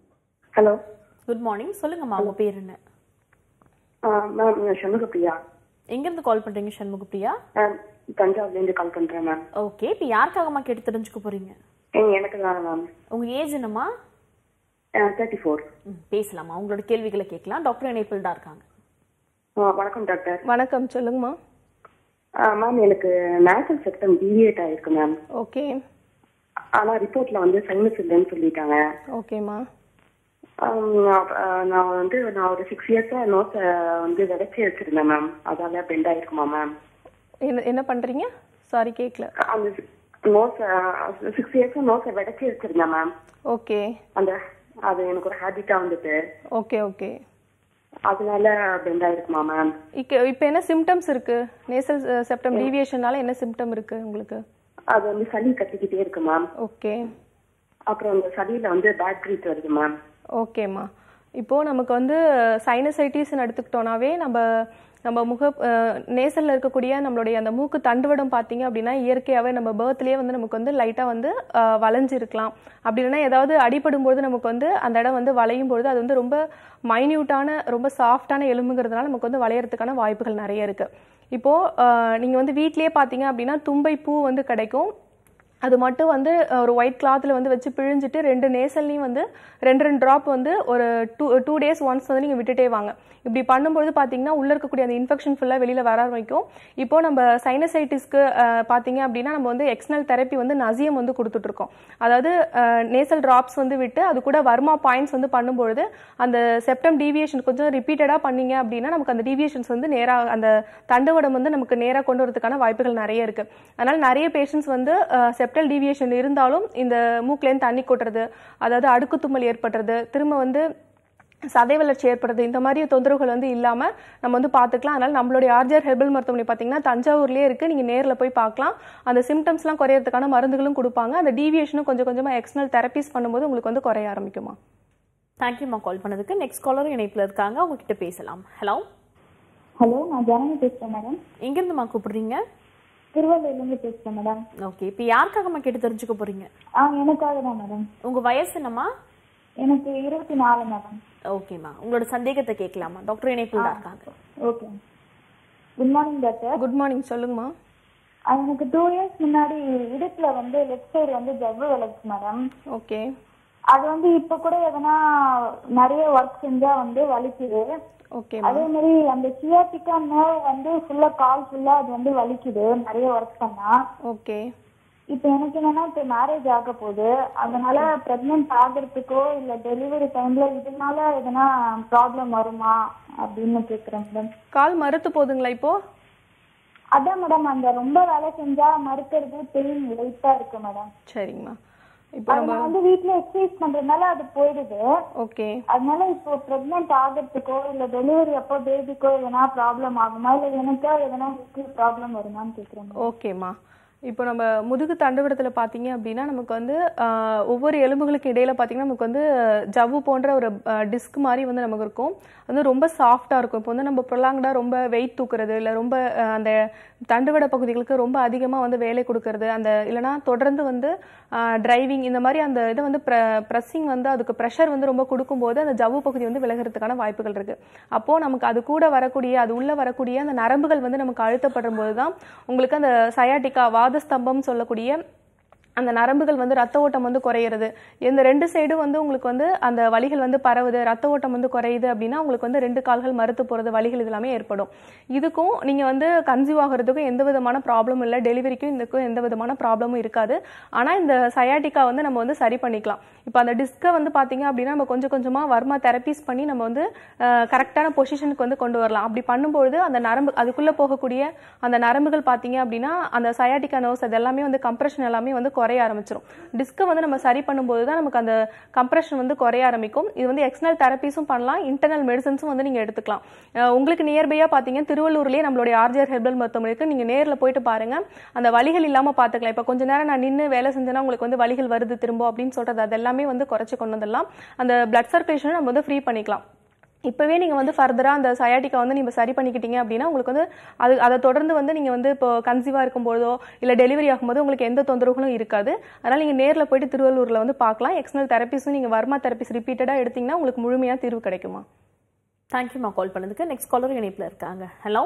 C: ஹலோ
A: குட் மார்னிங் சொல்லுங்கம்மா உங்க பேர் என்ன
C: மேம் சண்முகப்பிரியா
A: எங்க இருந்து கால் பண்றீங்க சண்முகப்பிரியா
C: தஞ்சாவூர்ல இருந்து கால் பண்றேன் மேம்
A: ஓகே இப்போ யாருக்காகம்மா கேட்டு தெரிஞ்சுக்க போறீங்க
C: எனக்கு தான் மேம்
A: உங்க ஏஜ் என்னம்மா
C: தேர்ட்டி ஃபோர்
A: ம், பேசலாமா உங்களோட கேள்விகளை கேட்கலாம் டாக்டர் இணைப்பில் தான் இருக்காங்க
C: வணக்கம் டாக்டர்
B: வணக்கம் சொல்லுங்கம்மா
C: மேம் எனக்கு நேஷனல் செக்டம் டிவியேட் ஆயிருக்கு மேம்
B: ஓகே
C: ஆனா ரிப்போர்ட்ல வந்து சைனஸ் இல்லைன்னு சொல்லிட்டாங்க
B: ஓகேம்மா
C: ஆம், நான் அஹ் நான் வந்து நான் ஒரு சிக்ஸ் இயர்ஸா நோஸ் வந்து விதைச்சி வச்சிருந்தேன் மேம் அதால பெண்ட் ஆயிருக்குமா மேம்
B: என்ன என்ன பண்ணுறீங்க சாரி கேட்கல
C: அந்த நோஸ் சிக்ஸ் இயர்ஸா நோஸை விதைச்சி வச்சிருந்தேன் மேம்
B: ஓகே
C: அந்த அது எனக்கு ஒரு ஹேபிட்டா வந்துட்டு
B: ஓகே ஓகே
C: அதனால பெண்ட் ஆயிருக்குமா மேம்
B: இப்போ இப்போ என்ன சிம்டம்ஸ் இருக்கு நேசல் செப்டம் டீவியேஷனால என்ன சிம்டம் இருக்கு உங்களுக்கு
C: அது வந்து சளி கட்டிக்கிட்டே இருக்கு மேம்
B: ஓகே
C: அப்புறம் அந்த சளியில வந்து பேட் ப்ரீத் வருது மேம்
B: ஓகேம்மா இப்போ நமக்கு வந்து சைனசைட்டிஸ்னு எடுத்துக்கிட்டோம்னாவே நம்ம நம்ம முக நேசல்ல இருக்கக்கூடிய நம்மளுடைய அந்த மூக்கு தண்டுவடம் பார்த்தீங்க அப்படின்னா இயற்கையாகவே நம்ம பேர்த்லேயே வந்து நமக்கு வந்து லைட்டாக வந்து அஹ், வளைஞ்சு இருக்கலாம் அப்படி இல்லைன்னா ஏதாவது அடிபடும் பொழுது நமக்கு வந்து அந்த இடம் வந்து வளையும் பொழுது அது வந்து ரொம்ப மைன்யூட்டான ரொம்ப சாஃப்டான எலும்புங்கிறதுனால நமக்கு வந்து வளையறதுக்கான வாய்ப்புகள் நிறைய இருக்கு இப்போ அஹ், நீங்க வந்து வீட்லயே பார்த்தீங்க அப்படின்னா தும்பை பூ வந்து கிடைக்கும் அது மட்டும் வந்து அஹ், ஒரு ஒயிட் கிளாத்தில் வந்து வச்சு பிழிஞ்சிட்டு ரெண்டு நேசல்லையும் வந்து ரெண்டு ரெண்டு ட்ராப் வந்து ஒரு டூ டூ டேஸ் ஒன்ஸ் வந்து நீங்கள் விட்டுட்டே வாங்க இப்படி பண்ணும்பொழுது பார்த்தீங்கன்னா உள்ளே இருக்கக்கூடிய அந்த இன்ஃபெக்ஷன் ஃபுல்லாக வெளியில் வர ஆரம்பிக்கும் இப்போ நம்ம சைனசைட்டிஸ்க்கு பார்த்தீங்க அப்படின்னா நம்ம வந்து எக்ஸ்னல் தெரப்பி வந்து நசியம் வந்து கொடுத்துட்ருக்கோம் அதாவது நேசல் ட்ராப்ஸ் வந்து விட்டு அது கூட வர்மா பாயிண்ட்ஸ் வந்து பண்ணும்பொழுது அந்த செப்டம் டீவியேஷன் கொஞ்சம் ரிப்பீட்டடாக பண்ணீங்க அப்படின்னா நமக்கு அந்த டீவியேஷன்ஸ் வந்து நேராக அந்த தண்டுவடம் வந்து நமக்கு நேராக கொண்டு வரதுக்கான வாய்ப்புகள் நிறைய இருக்கு அதனால நிறைய பேஷண்ட்ஸ் வந்து செப்டல் டீவியேஷன் இருந்தாலும் இந்த மூக்குலேருந்து தண்ணி கொட்டுறது அதாவது அடுக்கு தும்மல் ஏற்படுறது திரும்ப வந்து சதை வளர்ச்சி ஏற்படுறது இந்த மாதிரி தொந்தரவுகள் வந்து இல்லாமல் நம்ம வந்து பார்த்துக்கலாம் அதனால் நம்மளுடைய ஆர்ஜிஆர் ஹெர்பல் மருத்துவமனை பார்த்தீங்கன்னா தஞ்சாவூர்லேயே இருக்குது நீங்கள் நேரில் போய் பார்க்கலாம் அந்த சிம்டம்ஸ்லாம் குறையறதுக்கான மருந்துகளும் கொடுப்பாங்க அந்த டீவியேஷனும் கொஞ்சம் கொஞ்சமாக எக்ஸ்டர்னல் தெரப்பிஸ் பண்ணும்போது உங்களுக்கு வந்து குறைய ஆரம்பிக்குமா
A: தேங்க்யூம்மா கால் பண்ணதுக்கு நெக்ஸ்ட் காலரும் இணைப்பில் இருக்காங்க உங்ககிட்ட பேசலாம் ஹலோ
D: ஹலோ நான் ஜனனி பேசுறேன் மேடம்
A: எங்கேருந்துமா கூப்பிடுறீங்க
D: திருவள்ளூர்லேருந்து பேசுறேன் மேடம்
A: ஓகே இப்போ யாருக்காகம்மா கேட்டு தெரிஞ்சுக்க போறீங்க
D: ஆ எனக்காக தான் மேடம்
A: உங்க வயசு என்னம்மா
D: எனக்கு இருபத்தி நாலு மேடம்
A: ஓகேம்மா உங்களோட சந்தேகத்தை கேட்கலாமா டாக்டர் இணைப்பில் தான் இருக்காங்க
D: okay good morning doctor
B: good morning சொல்லுங்கம்மா
D: அது எனக்கு டூ இயர்ஸ் முன்னாடி இடுப்புல வந்து லெஃப்ட் சைடு வந்து ஜவ்வு விளக்கு மேடம்
B: ஓகே
D: அது வந்து இப்ப கூட எதனா நிறைய ஒர்க் செஞ்சா வந்து வலிக்குது
B: ஓகே
D: அதே மாதிரி அந்த சியாட்டிக்கா நர்வ் வந்து ஃபுல்லா கால் ஃபுல்லா அது வந்து வலிக்குது நிறைய ஒர்க் பண்ணா
B: ஓகே
D: இப்போ எனக்கு என்னன்னா இப்போ மேரேஜ் ஆக போகுது அதனால பிரெக்னென்ட் ஆகிறதுக்கோ இல்ல டெலிவரி டைம்ல இதனால எதனா ப்ராப்ளம் வருமா அப்படின்னு கேக்குறேன் மேடம்
B: கால் மறுத்து போகுதுங்களா இப்போ
D: அதான் மேடம் அந்த ரொம்ப வேலை செஞ்சா மறுக்கிறது பெயின் லைட்டா இருக்கு மேடம்
B: சரிங்கம்மா இப்போ
D: அது நான் வந்து வீட்ல எக்ஸசைஸ் பண்றதுனால அது போயிடுது
B: ஓகே
D: அதனால இப்போ பிரெக்னென்ட் ஆகிறதுக்கோ இல்ல டெலிவரி அப்போ பேபிக்கோ எதனா ப்ராப்ளம் ஆகுமா இல்ல எனக்கோ எதனா ப்ராப்ளம் வருமான்னு கேக்குறேன்
B: ஓகேம்மா இப்போ நம்ம முதுகு தண்டுவிடத்தில் பார்த்தீங்க அப்படின்னா நமக்கு வந்து ஆஹ், ஒவ்வொரு எலும்புகளுக்கு இடையில பார்த்தீங்கன்னா நமக்கு வந்து ஜவ்வு போன்ற ஒரு டிஸ்க் மாதிரி வந்து நமக்கு இருக்கும் அது வந்து ரொம்ப சாஃப்டாக இருக்கும் இப்போ வந்து நம்ம ப்ரொலாங்டாக ரொம்ப வெயிட் தூக்குறது இல்லை ரொம்ப ஆஹ், அந்த தண்டுவட பகுதிகளுக்கு ரொம்ப அதிகமாக வந்து வேலை கொடுக்கறது அந்த இல்லைனா தொடர்ந்து வந்து டிரைவிங் இந்த மாதிரி அந்த இதை வந்து ப்ரெஸ்ஸிங் வந்து அதுக்கு ப்ரெஷர் வந்து ரொம்ப கொடுக்கும்போது அந்த ஜவ்வு பகுதி வந்து விலகிறதுக்கான வாய்ப்புகள் இருக்கு அப்போ நமக்கு அது கூட வரக்கூடிய அது உள்ள வரக்கூடிய அந்த நரம்புகள் வந்து நமக்கு அழுத்தப்படும் போது தான் உங்களுக்கு அந்த சயாட்டிக்கா வாதஸ்தம்பம் சொல்லக்கூடிய அந்த நரம்புகள் வந்து ரத்த ஓட்டம் வந்து குறையிறது இந்த ரெண்டு சைடும் வந்து உங்களுக்கு வந்து அந்த வலிகள் வந்து பரவுது ரத்த ஓட்டம் வந்து குறையுது அப்படின்னா உங்களுக்கு வந்து ரெண்டு கால்கள் மறுத்து போகிறது வலிகள் இது எல்லாமே ஏற்படும் இதுக்கும் நீங்கள் வந்து கன்சீவ் ஆகிறதுக்கும் எந்த விதமான ப்ராப்ளமும் இல்லை டெலிவரிக்கும் இதுக்கும் எந்த விதமான ப்ராப்ளமும் இருக்காது ஆனால் இந்த சயாட்டிக்கா வந்து நம்ம வந்து சரி பண்ணிக்கலாம் இப்போ அந்த டிஸ்கை வந்து பார்த்தீங்க அப்படின்னா நம்ம கொஞ்சம் கொஞ்சமாக வர்மா தெரப்பீஸ் பண்ணி நம்ம வந்து கரெக்டான பொசிஷனுக்கு வந்து கொண்டு வரலாம் அப்படி பண்ணும்பொழுது அந்த நரம்பு அதுக்குள்ளே போகக்கூடிய அந்த நரம்புகள் பார்த்தீங்க அப்படின்னா அந்த சயாட்டிக்கா நர்வ்ஸ் அது எல்லாமே வந்து கம்ப்ரெஷன் எல்லாமே வந்து குறைய ஆரம்பிச்சிடும் டிஸ்கை வந்து நம்ம சரி பண்ணும்போது தான் நமக்கு அந்த கம்ப்ரெஷன் வந்து குறைய ஆரம்பிக்கும் இது வந்து எக்ஸ்டர்னல் தெரப்பீஸும் பண்ணலாம் இன்டர்னல் மெடிசன்ஸும் வந்து நீங்கள் எடுத்துக்கலாம் அஹ் உங்களுக்கு நியர்பையாக பார்த்தீங்க திருவள்ளூர்லேயே நம்மளுடைய ஆர்ஜிஆர் ஹெர்பல் மருத்துவமனைக்கு நீங்கள் நேரில் போயிட்டு பாருங்க அந்த வலிகள் இல்லாமல் பார்த்துக்கலாம் இப்போ கொஞ்ச நேரம் நான் நின்று வேலை செஞ்சேன்னா உங்களுக்கு வந்து வலிகள் வருது திரும்ப அப்படின்னு சொல்றது அது எல்லாமே வந்து குறைச்சி கொண்டு வந்துடலாம் அந்த பிளட் சர்க்குலேஷனை நம்ம வந்து ஃப்ரீ பண்ணிக்கலாம் இப்போவே நீங்கள் வந்து ஃபர்தராக அந்த சயாட்டிக்கா வந்து நீங்கள் சரி பண்ணிக்கிட்டீங்க அப்படின்னா உங்களுக்கு வந்து அது அதை தொடர்ந்து வந்து நீங்கள் வந்து இப்போ கன்சீவாக இருக்கும்போதோ இல்லை டெலிவரி ஆகும்போதோ உங்களுக்கு எந்த தொந்தரவுகளும் இருக்காது அதனால் நீங்கள் நேரில் போயிட்டு திருவள்ளூரில் வந்து பார்க்கலாம் எக்ஸ்டர்னல் தெரப்பிஸும் நீங்கள் வர்மா தெரப்பிஸ் ரிப்பீட்டடாக எடுத்தீங்கன்னா உங்களுக்கு முழுமையாக தீர்வு கிடைக்குமா
A: தேங்க்யூம்மா கால் பண்ணதுக்கு நெக்ஸ்ட் காலர் இணைப்பில் இருக்காங்க ஹலோ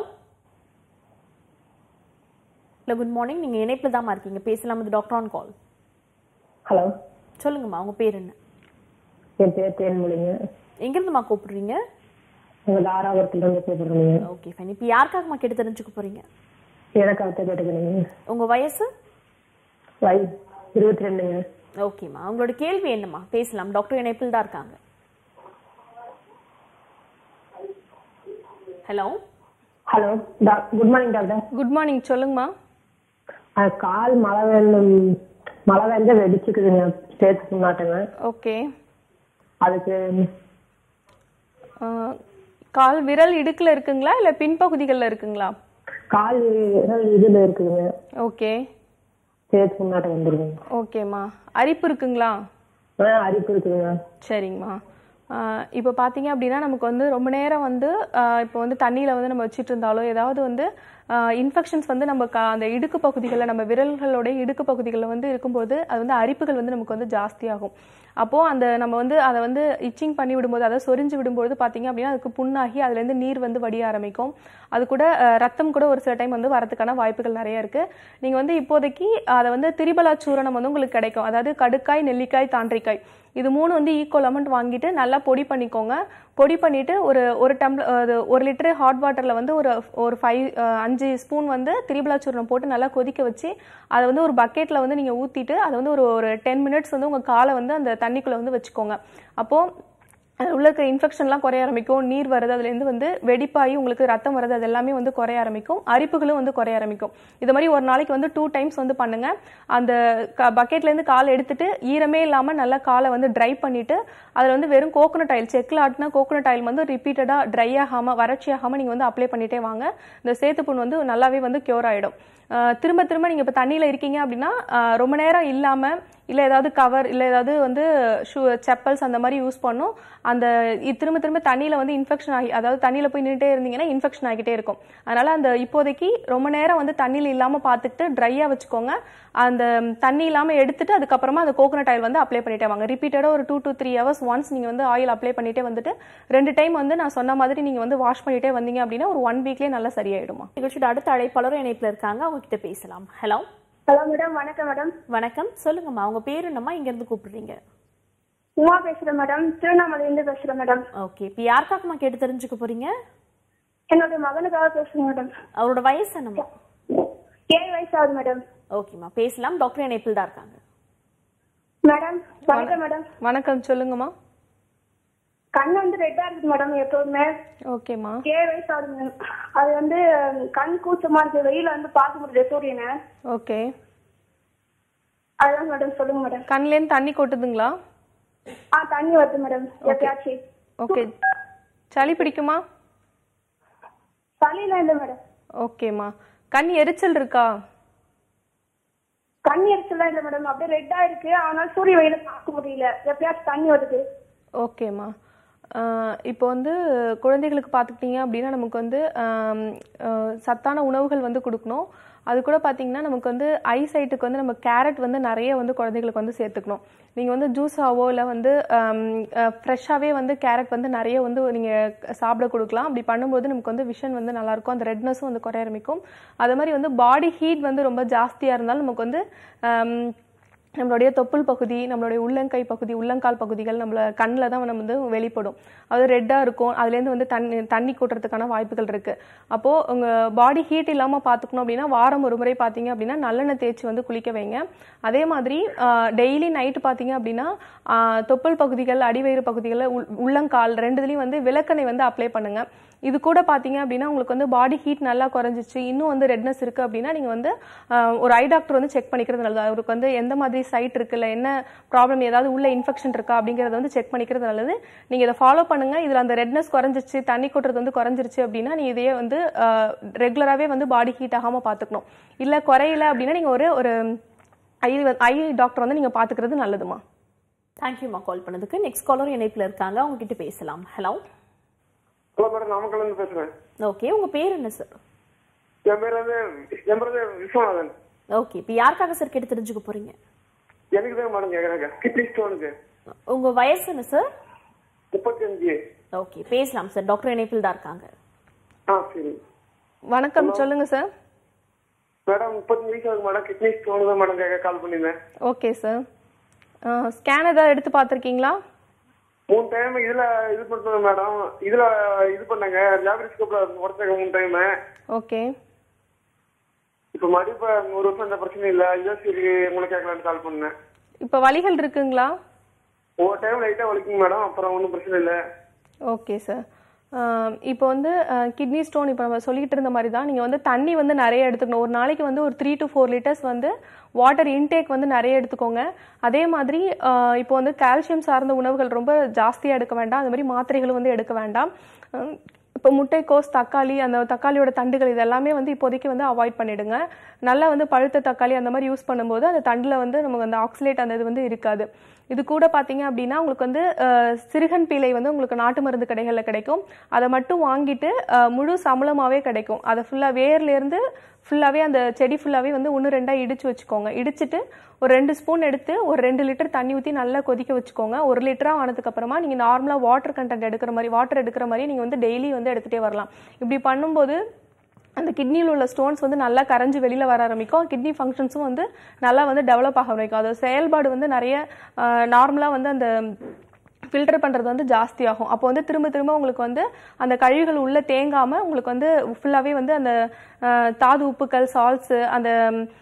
A: இல்லை குட் மார்னிங் நீங்கள் இணைப்பில் தாம்மா இருக்கீங்க பேசலாம் இது டாக்டர் ஆன் கால்
E: ஹலோ
A: சொல்லுங்கம்மா உங்க பேர் என்ன
E: என் பேர் தேன்மொழிங்க
A: எங்கேருந்துமா கூப்பிடுறீங்க
E: உங்க தாராபுரத்துல இருந்து கூப்பிடுறீங்க
A: ஓகே ஃபைன் இப்போ யாருக்காகம்மா கேட்டு தெரிஞ்சுக்க போறீங்க
E: எனக்கு அத்தை கேட்டுக்கிறீங்க
A: உங்க வயசு
E: வயசு இருபத்தி ரெண்டுங்க
A: ஓகேம்மா உங்களோட கேள்வி என்னம்மா பேசலாம் டாக்டர் இணைப்பில் தான் இருக்காங்க hello
E: hello good morning doctor
B: good morning சொல்லுங்கம்மா
E: அஹ், கால் மழை வெள்ளம் மழை வெஞ்சா வெடிச்சுக்குதுங்க சேர்த்து மாட்டேங்க
B: ஓகே
E: அதுக்கு
B: ஆஹ், கால் விரல் இடுக்கில் இருக்குங்களா இல்லை பின்பகுதிகளில் இருக்குங்களா
E: கால் விரல் இதுல இருக்குதுங்க
B: ஓகே
E: சேர்த்து மாட்டம் வந்துருங்க
B: ஓகேம்மா அரிப்பு இருக்குங்களா
E: ஆ அரிப்பு இருக்குதுங்க
B: சரிங்கம்மா ஆஹ் இப்போ பார்த்தீங்க அப்படின்னா நமக்கு வந்து ரொம்ப நேரம் வந்து ஆஹ் இப்போ வந்து தண்ணியில் வந்து நம்ம வச்சுட்டு இருந்தாலோ ஏதாவது வந்து இன்ஃபெக்ஷன்ஸ் வந்து நம்ம க- அந்த இடுக்கு பகுதிகளில் நம்ம விரல்களோட இடுக்கு பகுதிகளில் வந்து இருக்கும்போது அது வந்து அரிப்புகள் வந்து நமக்கு வந்து ஜாஸ்தியாகும் அப்போது அந்த நம்ம வந்து அதை வந்து இச்சிங் பண்ணி விடும்போது அதை சொரிஞ்சு விடும்போது பார்த்தீங்க அப்படின்னா அதுக்கு புண்ணாகி அதுலேருந்து நீர் வந்து வடிய ஆரம்பிக்கும் அது கூட அஹ், ரத்தம் கூட ஒரு சில டைம் வந்து வரதுக்கான வாய்ப்புகள் நிறைய இருக்கு நீங்க வந்து இப்போதைக்கு அதை வந்து திரிபலா சூரணம் வந்து உங்களுக்கு கிடைக்கும் அதாவது கடுக்காய் நெல்லிக்காய் தாண்டிக்காய் இது மூணு வந்து ஈக்குவல் அமௌண்ட் வாங்கிட்டு நல்லா பொடி பண்ணிக்கோங்க பொடி பண்ணிட்டு ஒரு ஒரு டம்ளர் அது ஒரு லிட்டர் ஹாட் வாட்டர்ல வந்து ஒரு ஒரு ஃபைவ் அஞ்சு ஸ்பூன் வந்து திரிபலா சூரணம் போட்டு நல்லா கொதிக்க வச்சு அதை வந்து ஒரு பக்கெட்ல வந்து நீங்க ஊத்திட்டு அதை வந்து ஒரு ஒரு டென் மினிட்ஸ் வந்து உங்க காலை வந்து அந்த தண்ணிக்குள்ள வந்து வச்சுக்கோங்க அப்போ அது உள்ள இருக்க இன்ஃபெக்ஷன்லாம் குறைய ஆரம்பிக்கும் நீர் வருது அதுலேருந்து வந்து வெடிப்பாகி உங்களுக்கு ரத்தம் வருது அது எல்லாமே வந்து குறைய ஆரம்பிக்கும் அரிப்புகளும் வந்து குறைய ஆரம்பிக்கும் இது மாதிரி ஒரு நாளைக்கு வந்து டூ டைம்ஸ் வந்து பண்ணுங்க அந்த பக்கெட்லேருந்து கால் எடுத்துட்டு ஈரமே இல்லாமல் நல்லா காலை வந்து ட்ரை பண்ணிட்டு அதில் வந்து வெறும் கோகோனட் ஆயில் செக்கில் ஆட்டினா கோகோனட் ஆயில் வந்து ரிப்பீட்டடாக ட்ரை ஆகாமல் வறட்சி ஆகாமல் நீங்கள் வந்து அப்ளை பண்ணிட்டே வாங்க இந்த சேத்துப்புண் வந்து நல்லாவே வந்து க்யூர் ஆகிடும் திரும்ப திரும்ப நீங்கள் இப்போ தண்ணியில் இருக்கீங்க அப்படின்னா ஆஹ் ரொம்ப நேரம் இல்லாமல் இல்லை ஏதாவது கவர் இல்லை ஏதாவது வந்து ஷூ செப்பல்ஸ் அந்த மாதிரி யூஸ் பண்ணும் அந்த இ- திரும்ப திரும்ப தண்ணியில் வந்து இன்ஃபெக்ஷன் ஆகி அதாவது தண்ணியில் போய் நின்றுட்டே இருந்தீங்கன்னா இன்ஃபெக்ஷன் ஆகிட்டே இருக்கும் அதனால அந்த இப்போதைக்கு ரொம்ப நேரம் வந்து தண்ணியில் இல்லாமல் பார்த்துட்டு ட்ரையாக வச்சுக்கோங்க அந்த தண்ணி இல்லாமல் எடுத்துட்டு அதுக்கப்புறமா அந்த கோகோனட் ஆயில் வந்து அப்ளை பண்ணிட்டே வாங்க ரிப்பீட்டடாக ஒரு two to three hours once நீங்கள் வந்து ஆயில் அப்ளை பண்ணிட்டே வந்துட்டு ரெண்டு டைம் வந்து நான் சொன்ன மாதிரி நீங்கள் வந்து வாஷ் பண்ணிட்டே வந்தீங்க அப்படின்னா ஒரு ஒன் வீக்லேயே நல்லா சரியாயிடுமா
A: நிகழ்ச்சியோட அடுத்த அழைப்பாளரும் இணைப்புல இருக்காங்க அவங்க கிட்ட பேசலாம் ஹலோ
D: ஹலோ மேடம் வணக்கம் மேடம்
A: வணக்கம் சொல்லுங்கம்மா உங்க பேர் என்னம்மா இங்க இருந்து கூப்பிடுறீங்க
D: உமா பேசுறேன் மேடம் திருவண்ணாமலையிலிருந்து பேசுறேன் மேடம்
A: ஓகே இப்போ யாருக்காகம்மா கேட்டு தெரிஞ்சுக்க போறீங்க
D: என்னுடைய மகனுக்காக பேசுறேன் மேடம்
A: அவரோட வயசு என்னம்மா
D: ஏழு வயசு ஆகுது மேடம்
A: ஓகேம்மா பேசலாம் டாக்டர் இணைப்பில் தான் இருக்காங்க
D: மேடம் வணக்கம் மேடம்
B: வணக்கம் சொல்லுங்கம்மா
D: கண் வந்து ரெட்டா இருக்குது மேடம் எப்போதுமே
B: ஓகேம்மா
D: ஏழு வயசு ஆகுது மேடம் அது வந்து கண் கூச்சமா இருக்கு வெயில வந்து பார்க்க முடியல சூரியனை
B: ஓகே
D: அதுதான் மேடம் சொல்லுங்க மேடம்
B: கண்லேருந்து தண்ணி கொட்டுதுங்களா
D: ஆ தண்ணி வருது மேடம் எப்பயாச்சும்
B: ஓகே சளி பிடிக்குமா
D: சளியெல்லாம் இல்லை மேடம்
B: ஓகேம்மா கண் எரிச்சல் இருக்கா
D: கண் எரிச்சலாம் இல்லை மேடம் அப்படியே ரெட்டா இருக்கு ஆனால் சூரிய வெயில பார்க்க முடியல எப்பயாச்சும் தண்ணி வருது
B: ஓகேம்மா ஆஹ் இப்போ வந்து குழந்தைகளுக்கு பார்த்துக்கிட்டிங்க அப்படின்னா நமக்கு வந்து ஆம், ஆஹ் சத்தான உணவுகள் வந்து கொடுக்கணும் அது கூட பார்த்தீங்கன்னா நமக்கு வந்து ஐசைட்டுக்கு வந்து நம்ம கேரட் வந்து நிறைய வந்து குழந்தைகளுக்கு வந்து சேர்த்துக்கணும் நீங்கள் வந்து ஜூஸாவோ இல்லை வந்து ஃப்ரெஷ்ஷாகவே வந்து கேரட் வந்து நிறைய வந்து நீங்கள் சாப்பிட கொடுக்கலாம் அப்படி பண்ணும்போது நமக்கு வந்து விஷன் வந்து நல்லாயிருக்கும் அந்த ரெட்னஸும் வந்து குறைய ஆரம்பிக்கும் அது மாதிரி வந்து பாடி ஹீட் வந்து ரொம்ப ஜாஸ்தியாக இருந்தாலும் நமக்கு வந்து ஆம், நம்மளுடைய தொப்புள் பகுதி நம்மளுடைய உள்ளங்கை பகுதி உள்ளங்கால் பகுதிகள் நம்மள கண்ணில் தான் நம்ம வந்து வெளிப்படும் அது ரெட்டாக இருக்கும் அதுலேருந்து வந்து தண்ணி தண்ணி கூட்டுறதுக்கான வாய்ப்புகள் இருக்குது அப்போது உங்கள் பாடி ஹீட் இல்லாமல் பார்த்துக்கணும் அப்படின்னா வாரம் ஒரு முறை பார்த்தீங்க அப்படின்னா நல்லெண்ணெய் தேய்ச்சி வந்து குளிக்க வைங்க அதே மாதிரி டெய்லி நைட்டு பார்த்தீங்க அப்படின்னா ஆஹ், தொப்புள் பகுதிகள் அடிவயிறு பகுதிகளில் உள் உள்ளங்கால் ரெண்டுதுலேயும் வந்து விளக்கெண்ணெய் வந்து அப்ளை பண்ணுங்கள் இது கூட பார்த்தீங்க அப்படின்னா உங்களுக்கு வந்து பாடி ஹீட் நல்லா குறைஞ்சிச்சு இன்னும் வந்து ரெட்னஸ் இருக்குது அப்படின்னா நீங்கள் வந்து ஆஹ், ஒரு ஐ டாக்டர் வந்து செக் பண்ணிக்கிறது நல்லது அவருக்கு வந்து எந்த மாதிரி சைட் இருக்குல்ல என்ன ப்ராப்ளம் ஏதாவது உள்ள இன்ஃபெக்ஷன் இருக்கா அப்படிங்கிறத வந்து செக் பண்ணிக்கிறது நல்லது நீங்கள் இதை ஃபாலோ பண்ணுங்க இதில் அந்த ரெட்னஸ் குறைஞ்சிச்சு தண்ணி கொட்டுறது வந்து குறைஞ்சிருச்சு அப்படின்னா நீ இதையே வந்து ரெகுலராகவே வந்து பாடி ஹீட் ஆகாமல் பார்த்துக்கணும் இல்லை குறையல அப்படின்னா நீங்கள் ஒரு ஒரு ஐ ஐ டாக்டர் வந்து நீங்கள் பார்த்துக்கிறது நல்லதுமா
A: தேங்க்யூம்மா கால் பண்ணதுக்கு நெக்ஸ்ட் காலரும் இணைப்புல இருக்காங்க அவங்க கிட்ட பேசலாம் ஹலோ
F: ஹலோ மேடம் நாமக்கல்ல இருந்து பேசுறேன்
A: ஓகே உங்க பேர் என்ன சார்
F: என் பேர் வந்து என் பேர் வந்து விஸ்வநாதன்
A: ஓகே இப்போ யாருக்காக சார் கேட்டு தெரிஞ்சுக்க போறீங்க
F: எனக்கு தான் மேடம் கேக்குறாங்க கிட்னி ஸ்டோனுக்கு
A: உங்க வயசு என்ன சார்
F: முப்பத்தஞ்சு
A: ஓகே பேசலாம் சார் டாக்டர் இணைப்பில் தான் இருக்காங்க
F: ஆ சரி
B: வணக்கம் சொல்லுங்க சார்
F: மேடம் முப்பத்தஞ்சு வயசு ஆகுது மேடம் கிட்னி ஸ்டோன் தான் மேடம் கேட்க கால் பண்ணியிருந்தேன்
B: ஓகே சார் ஸ்கேன் ஏதாவது எடுத்து பார்த்துருக்கீங்களா
F: மூணு டைம் இதுல இது பண்ணது மேடம் இதுல இது பண்ணாங்க லேபரேஸ்கோப்ல உடச்சாங்க மூணு டைம்
B: ஓகே
F: இப்ப மறுபடியும் இப்ப ஒரு வருஷம் இந்த பிரச்சனை இல்ல இதான் சரி உங்களை கேட்கலான்னு கால் பண்ணேன்
B: இப்போ வலிகள் இருக்குங்களா
F: ஒவ்வொரு டைம் லைட்டா வலிக்குங்க மேடம் அப்புறம் ஒன்றும் பிரச்சனை இல்லை
B: ஓகே சார் இப்போ வந்து கிட்னி ஸ்டோன் இப்போ நம்ம சொல்லிட்டு இருந்த மாதிரி தான் நீங்கள் வந்து தண்ணி வந்து நிறைய எடுத்துக்கணும் ஒரு நாளைக்கு வந்து ஒரு த்ரீ டு ஃபோர் லிட்டர்ஸ் வந்து வாட்டர் இன்டேக் வந்து நிறைய எடுத்துக்கோங்க அதே மாதிரி அஹ், இப்போ வந்து கால்சியம் சார்ந்த உணவுகள் ரொம்ப ஜாஸ்தியாக எடுக்க வேண்டாம் அது மாதிரி மாத்திரைகள் வந்து எடுக்க வேண்டாம் அஹ், இப்போ முட்டைக்கோஸ் தக்காளி அந்த தக்காளியோட தண்டுகள் இதெல்லாமே வந்து இப்போதைக்கு வந்து அவாய்ட் பண்ணிடுங்க நல்லா வந்து பழுத்த தக்காளி அந்த மாதிரி யூஸ் பண்ணும்போது அந்த தண்டில் வந்து நமக்கு அந்த ஆக்சிலேட் அந்த இது வந்து இருக்காது இது கூட பார்த்தீங்க அப்படின்னா உங்களுக்கு வந்து அஹ், சிறுகன் பீலை வந்து உங்களுக்கு நாட்டு மருந்து கடைகளில் கிடைக்கும் அதை மட்டும் வாங்கிட்டு அஹ், முழு சம்பளமாகவே கிடைக்கும் அதை ஃபுல்லாக வேர்லேருந்து ஃபுல்லாகவே அந்த செடி ஃபுல்லாகவே வந்து ஒன்று ரெண்டாக இடிச்சு வச்சுக்கோங்க இடிச்சிட்டு ஒரு ரெண்டு ஸ்பூன் எடுத்து ஒரு ரெண்டு லிட்டர் தண்ணி ஊற்றி நல்லா கொதிக்க வச்சுக்கோங்க ஒரு லிட்டராக ஆனதுக்கப்புறமா நீங்கள் நார்மலாக வாட்டர் கண்டென்ட் எடுக்கிற மாதிரி வாட்டர் எடுக்கிற மாதிரி நீங்கள் வந்து டெய்லி வந்து எடுத்துகிட்டே வரலாம் இப்படி பண்ணும்போது அந்த கிட்னியில் உள்ள ஸ்டோன்ஸ் வந்து நல்லா கரைஞ்சு வெளியில் வர ஆரம்பிக்கும் கிட்னி ஃபங்க்ஷன்ஸும் வந்து நல்லா வந்து டெவலப் ஆக ஆரம்பிக்கும் அது செயல்பாடு வந்து நிறைய நார்மலாக வந்து அந்த ஃபில்டர் பண்ணுறது வந்து ஜாஸ்தி ஆகும் அப்போ வந்து திரும்ப திரும்ப உங்களுக்கு வந்து அந்த கழிவுகள் உள்ளே தேங்காமல் உங்களுக்கு வந்து ஃபுல்லாகவே வந்து அந்த அஹ், தாது உப்புக்கள் சால்ட்ஸு அந்த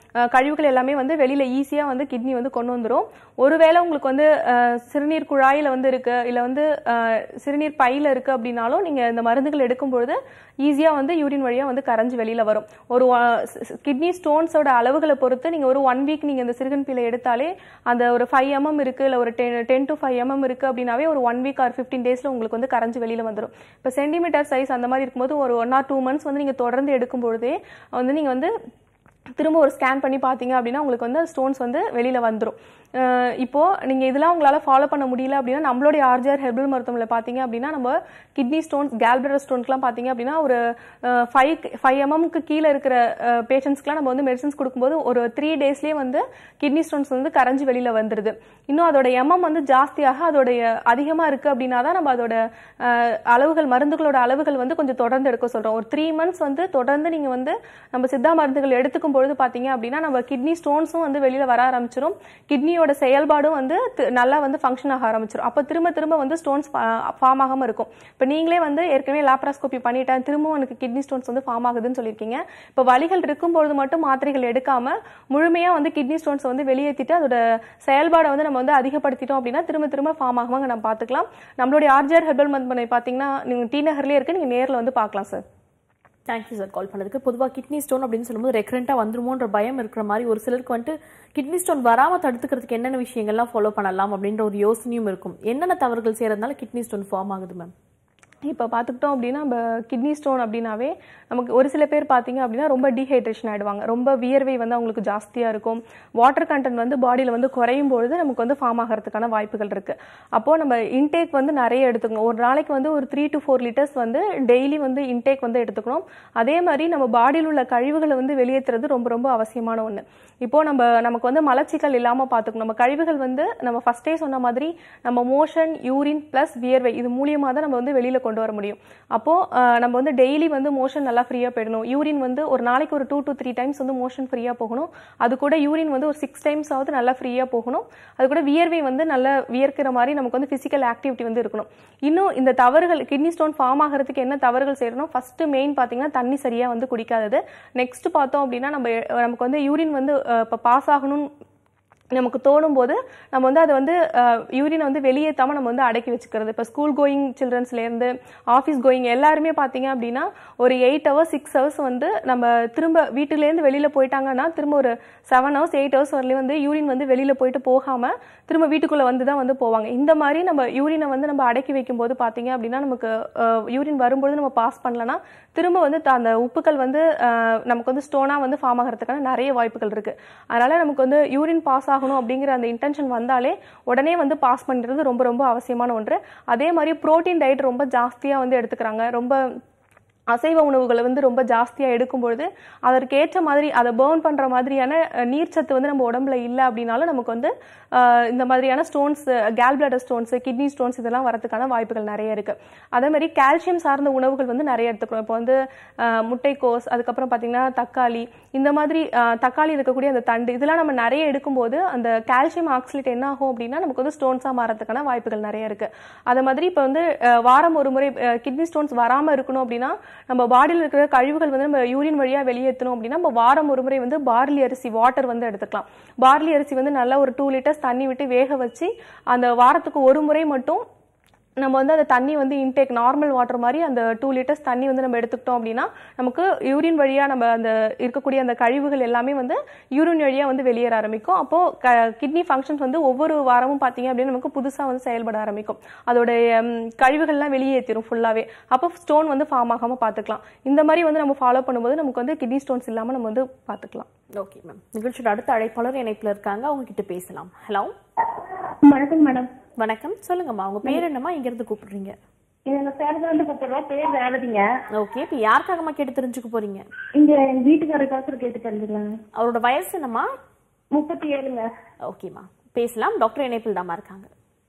B: அஹ், கழிவுகள் எல்லாமே வந்து வெளியில ஈஸியா வந்து கிட்னி வந்து கொண்டு வந்துரும் ஒருவேளை உங்களுக்கு வந்து அஹ், சிறுநீர் குழாயில வந்து இருக்கு இல்ல வந்து அஹ், சிறுநீர் பையில இருக்கு அப்படின்னாலும் நீங்க இந்த மருந்துகள் எடுக்கும் பொழுது ஈஸியா வந்து யூரின் வழியா வந்து கரைஞ்சு வெளியில வரும் ஒரு கிட்னி ஸ்டோன்ஸோட அளவுகளை பொறுத்து நீங்க ஒரு ஒன் வீக் நீங்க இந்த சிறுகன் பீலை எடுத்தாலே அந்த ஒரு ஃபைவ் எம்எம் இருக்கு இல்ல ஒரு ten ten to five mm இருக்கு அப்படின்னாவே ஒரு ஒன் வீக் ஆர் ஃபிஃப்டீன் டேஸ்ல உங்களுக்கு வந்து கரைஞ்சு வெளியில வந்துடும் இப்போ சென்டிமீட்டர் சைஸ் அந்த மாதிரி இருக்கும்போது ஒரு ஒன் ஆர் டூ மந்த்ஸ் வந்து நீங்க தொடர்ந்து எடுக்கும் பொழுதே வந்து நீங்க வந்து திரும்ப ஒரு ஸ்கேன் பண்ணி பார்த்தீங்க அப்படின்னா உங்களுக்கு வந்து ஸ்டோன்ஸ் வந்து வெளியில வந்துடும் இப்போ நீங்க இதெல்லாம் உங்களால ஃபாலோ பண்ண முடியல அப்படின்னா நம்மளுடைய ஆர்ஜிஆர் ஹெர்பல் மருத்துவமனையில் பார்த்தீங்க அப்படின்னா நம்ம கிட்னி ஸ்டோன்ஸ் கேல்பிளர் ஸ்டோன்ஸ்லாம் பார்த்தீங்க அப்படின்னா ஒரு ஃபைவ் ஃபைவ் எம்எம்க்கு கீழே இருக்கிற பேஷண்ட்ஸ்க்குலாம் நம்ம வந்து மெடிசன்ஸ் கொடுக்கும்போது ஒரு த்ரீ டேஸ்லேயே வந்து கிட்னி ஸ்டோன்ஸ் வந்து கரைஞ்சு வெளியில வந்துடுது இன்னும் அதோட எம்எம் வந்து ஜாஸ்தியாக அதோடைய அதிகமா இருக்கு அப்படின்னா தான் நம்ம அதோட அஹ், அளவுகள் மருந்துகளோட அளவுகள் வந்து கொஞ்சம் தொடர்ந்து எடுக்க சொல்றோம் ஒரு த்ரீ மந்த்ஸ் வந்து தொடர்ந்து நீங்க வந்து நம்ம சித்தா மருந்துகள் எடுத்துக்கும் பொழுது பாத்தீங்க அப்படின்னா நம்ம கிட்னி ஸ்டோன்ஸும் வந்து வெளியில வர ஆரம்பிச்சிரும் கிட்னியோட செயல்பாடும் வந்து தி- நல்லா வந்து ஃபங்க்ஷன் ஆக ஆரம்பிச்சிரும் அப்போ திரும்ப திரும்ப வந்து ஸ்டோன்ஸ் ஃபார்ம் ஆகாம இருக்கும் இப்போ நீங்களே வந்து ஏற்கனவே லாப்ராஸ்கோபி பண்ணிட்டேன் திரும்பவும் எனக்கு கிட்னி ஸ்டோன்ஸ் வந்து ஃபார்ம் ஆகுதுன்னு சொல்லியிருக்கீங்க இப்போ வலிகள் இருக்கும்பொழுது மட்டும் மாத்திரைகள் எடுக்காம முழுமையா வந்து கிட்னி ஸ்டோன்ஸ் வந்து வெளியேற்றிட்டு அதோட செயல்பாடை வந்து நம்ம வந்து அதிகப்படுத்திட்டோம் அப்படின்னா திரும்ப திரும்ப ஃபார்ம் ஆகாம நம்ம பார்த்துக்கலாம் நம்மளுடைய ஆர்ஜிஆர் ஹெர்பல் மருத்துவமனை பார்த்தீங்கன்னா நீங்க டி நகர்லயே இருக்கு நீங்க நேர்ல வந்து பார்க்கலாம் சார்
A: தேங்க்யூ சார் கால் பண்ணதுக்கு பொதுவாக கிட்னி ஸ்டோன் அப்படின்னு சொல்லும்போது ரெக்கரண்டாக வந்துருமோன்ற பயம் இருக்கிற மாதிரி ஒரு சிலருக்கு வந்துட்டு கிட்னி ஸ்டோன் வராமல் தடுத்துக்கிறதுக்கு என்னென்ன விஷயங்கள்லாம் ஃபாலோ பண்ணலாம் அப்படின்ற ஒரு யோசனையும் இருக்கும் என்னென்ன தவறுகள் செய்யறதுனால கிட்னி ஸ்டோன் ஃபார்ம் ஆகுது மேம்
B: இப்போ பார்த்துக்கிட்டோம் அப்படின்னா நம்ம கிட்னி ஸ்டோன் அப்படின்னாவே நமக்கு ஒரு சில பேர் பார்த்தீங்க அப்படின்னா ரொம்ப டீஹைட்ரேஷன் ஆயிடுவாங்க ரொம்ப வியர்வை வந்து அவங்களுக்கு ஜாஸ்தியாக இருக்கும் வாட்டர் கண்டென்ட் வந்து பாடியில் வந்து குறையும் பொழுது நமக்கு வந்து ஃபார்ம் ஆகிறதுக்கான வாய்ப்புகள் இருக்கு அப்போ நம்ம இன்டேக் வந்து நிறைய எடுத்துக்கணும் ஒரு நாளைக்கு வந்து ஒரு த்ரீ டு ஃபோர் லிட்டர்ஸ் வந்து டெய்லி வந்து இன்டேக் வந்து எடுத்துக்கணும் அதே மாதிரி நம்ம பாடியில் உள்ள கழிவுகளை வந்து வெளியேற்றுறது ரொம்ப ரொம்ப அவசியமான ஒன்று இப்போ நம்ம நமக்கு வந்து மலச்சிக்கல் இல்லாமல் பார்த்துக்கணும் நம்ம கழிவுகள் வந்து நம்ம ஃபர்ஸ்டே சொன்ன மாதிரி நம்ம மோஷன் யூரின் ப்ளஸ் வியர்வை இது மூலியமாக தான் நம்ம வந்து வெளியில் கொண்டு வர முடியும் அப்போ அஹ், நம்ம வந்து டெய்லி வந்து மோஷன் நல்லா ஃப்ரீயாக போயிடணும் யூரின் வந்து ஒரு நாளைக்கு ஒரு டூ டு த்ரீ டைம்ஸ் வந்து மோஷன் ஃப்ரீயாக போகணும் அது கூட யூரின் வந்து ஒரு சிக்ஸ் டைம்ஸ் ஆகுது நல்லா ஃப்ரீயாக போகணும் அது கூட வியர்வை வந்து நல்லா வியர்க்கிற மாதிரி நமக்கு வந்து ஃபிசிக்கல் ஆக்டிவிட்டி வந்து இருக்கணும் இன்னும் இந்த தவறுகள் கிட்னி ஸ்டோன் ஃபார்ம் ஆகிறதுக்கு என்ன தவறுகள் செய்யணும் ஃபர்ஸ்ட் மெயின் பார்த்தீங்கன்னா தண்ணி சரியாக வந்து குடிக்காதது நெக்ஸ்ட் பார்த்தோம் அப்படின்னா நம்ம நமக்கு வந்து யூரின் வந்து இப்போ பாஸ் ஆகணும் நமக்கு தோணும் போது நம்ம வந்து அதை வந்து யூரினை வந்து வெளியேற்றாம நம்ம வந்து அடக்கி வச்சுக்கிறது இப்போ ஸ்கூல் கோயிங் சில்ட்ரன்ஸ்லேருந்து ஆஃபீஸ் கோயிங் எல்லாருமே பார்த்தீங்க அப்படின்னா ஒரு எயிட் ஹவர்ஸ் சிக்ஸ் ஹவர்ஸ் வந்து நம்ம திரும்ப வீட்டிலேருந்து வெளியில் போயிட்டாங்கன்னா திரும்ப ஒரு செவன் ஹவர்ஸ் எயிட் ஹவர்ஸ் வரலையும் வந்து யூரின் வந்து வெளியில் போயிட்டு போகாமல் திரும்ப வீட்டுக்குள்ளே வந்து தான் வந்து போவாங்க இந்த மாதிரி நம்ம யூரினை வந்து நம்ம அடக்கி வைக்கும்போது பார்த்தீங்க அப்படின்னா நமக்கு யூரின் வரும்பொழுது நம்ம பாஸ் பண்ணலன்னா திரும்ப வந்து த- அந்த உப்புக்கள் வந்து அஹ், நமக்கு வந்து ஸ்டோனாக வந்து ஃபார்ம் ஆகிறதுக்கான நிறைய வாய்ப்புகள் இருக்கு அதனால நமக்கு வந்து யூரின் பாஸ் ஆகணும் அப்படிங்கிற அந்த இன்டென்ஷன் வந்தாலே உடனே வந்து பாஸ் பண்ணுறது ரொம்ப ரொம்ப அவசியமான ஒன்று அதே மாதிரி புரோட்டீன் டயட் ரொம்ப ஜாஸ்தியாக வந்து எடுத்துக்கிறாங்க ரொம்ப அசைவ உணவுகளை வந்து ரொம்ப ஜாஸ்தியாக எடுக்கும்பொழுது அதற்கு ஏற்ற மாதிரி அதை பேர்ன் பண்ணுற மாதிரியான அஹ், நீர்ச்சத்து வந்து நம்ம உடம்புல இல்லை அப்படின்னாலும் நமக்கு வந்து அஹ், இந்த மாதிரியான stones gall bladder stones kidney stones இதெல்லாம் வரதுக்கான வாய்ப்புகள் நிறைய இருக்கு அதே மாதிரி கால்சியம் சார்ந்த உணவுகள் வந்து நிறைய எடுத்துக்கிறோம் இப்போ வந்து அஹ், முட்டைக்கோஸ் அதுக்கப்புறம் பார்த்தீங்கன்னா தக்காளி இந்த மாதிரி அஹ், தக்காளி இருக்கக்கூடிய அந்த தண்டு இதெல்லாம் நம்ம நிறைய எடுக்கும்போது அந்த கால்சியம் ஆக்சிலேட் என்ன ஆகும் அப்படின்னா நமக்கு வந்து ஸ்டோன்ஸாக மாறதுக்கான வாய்ப்புகள் நிறைய இருக்கு அதே மாதிரி இப்போ வந்து அஹ், வாரம் ஒரு முறை கிட்னி ஸ்டோன்ஸ் வராமல் இருக்கணும் அப்படின்னா நம்ம பாடியில் இருக்கிற கழிவுகள் வந்து நம்ம யூரின் வழியாக வெளியேற்றணும் அப்படின்னா நம்ம வாரம் ஒரு முறை வந்து பார்லி அரிசி வாட்டர் வந்து எடுத்துக்கலாம் பார்லி அரிசி வந்து நல்லா ஒரு டூ லிட்டர்ஸ் தண்ணி விட்டு வேக வச்சு அந்த வாரத்துக்கு ஒரு முறை மட்டும் நம்ம வந்து அந்த தண்ணி வந்து இன்டேக் நார்மல் வாட்டர் மாதிரி அந்த டூ லிட்டர்ஸ் தண்ணி வந்து நம்ம எடுத்துக்கிட்டோம் அப்படின்னா நமக்கு யூரின் வழியா நம்ம அந்த இருக்கக்கூடிய அந்த கழிவுகள் எல்லாமே வந்து யூரின் வழியா வந்து வெளியேற ஆரம்பிக்கும் அப்போ கிட்னி ஃபங்க்ஷன்ஸ் வந்து ஒவ்வொரு வாரமும் பார்த்தீங்க அப்படின்னா நமக்கு புதுசா வந்து செயல்பட ஆரம்பிக்கும் அதோடைய ம், கழிவுகள்லாம் வெளியேற்றிடும் ஃபுல்லாவே அப்போ ஸ்டோன் வந்து ஃபார்ம் ஆகாம பார்த்துக்கலாம் இந்த மாதிரி வந்து நம்ம ஃபாலோ பண்ணும்போது நமக்கு வந்து கிட்னி ஸ்டோன்ஸ் இல்லாம நம்ம வந்து பார்த்துக்கலாம்
A: ஓகே மேம் நிகழ்ச்சியோட அடுத்த அழைப்பாளர் இணைப்புல இருக்காங்க அவங்க கிட்ட பேசலாம் ஹலோ
D: வணக்கம் மேடம்
A: வணக்கம் சொல்லுங்கம்மா உங்க பேர் என்னம்மா இங்க இருந்து கூப்பிடுறீங்க
D: எங்க சேலத்துல இருந்து கூப்பிடுறோம் பேர் ரேவதிங்க
A: ஓகே இப்போ யாருக்காகம்மா கேட்டு தெரிஞ்சுக்க போறீங்க
D: இங்க எங்க வீட்டுக்காரருக்காக கேட்டு தெரிஞ்சுக்கலாங்க
A: அவரோட வயசு என்னம்மா
D: முப்பத்தி ஏழுங்க
A: ஓகேம்மா பேசலாம் டாக்டர் இணைப்பில் தாம்மா இருக்காங்க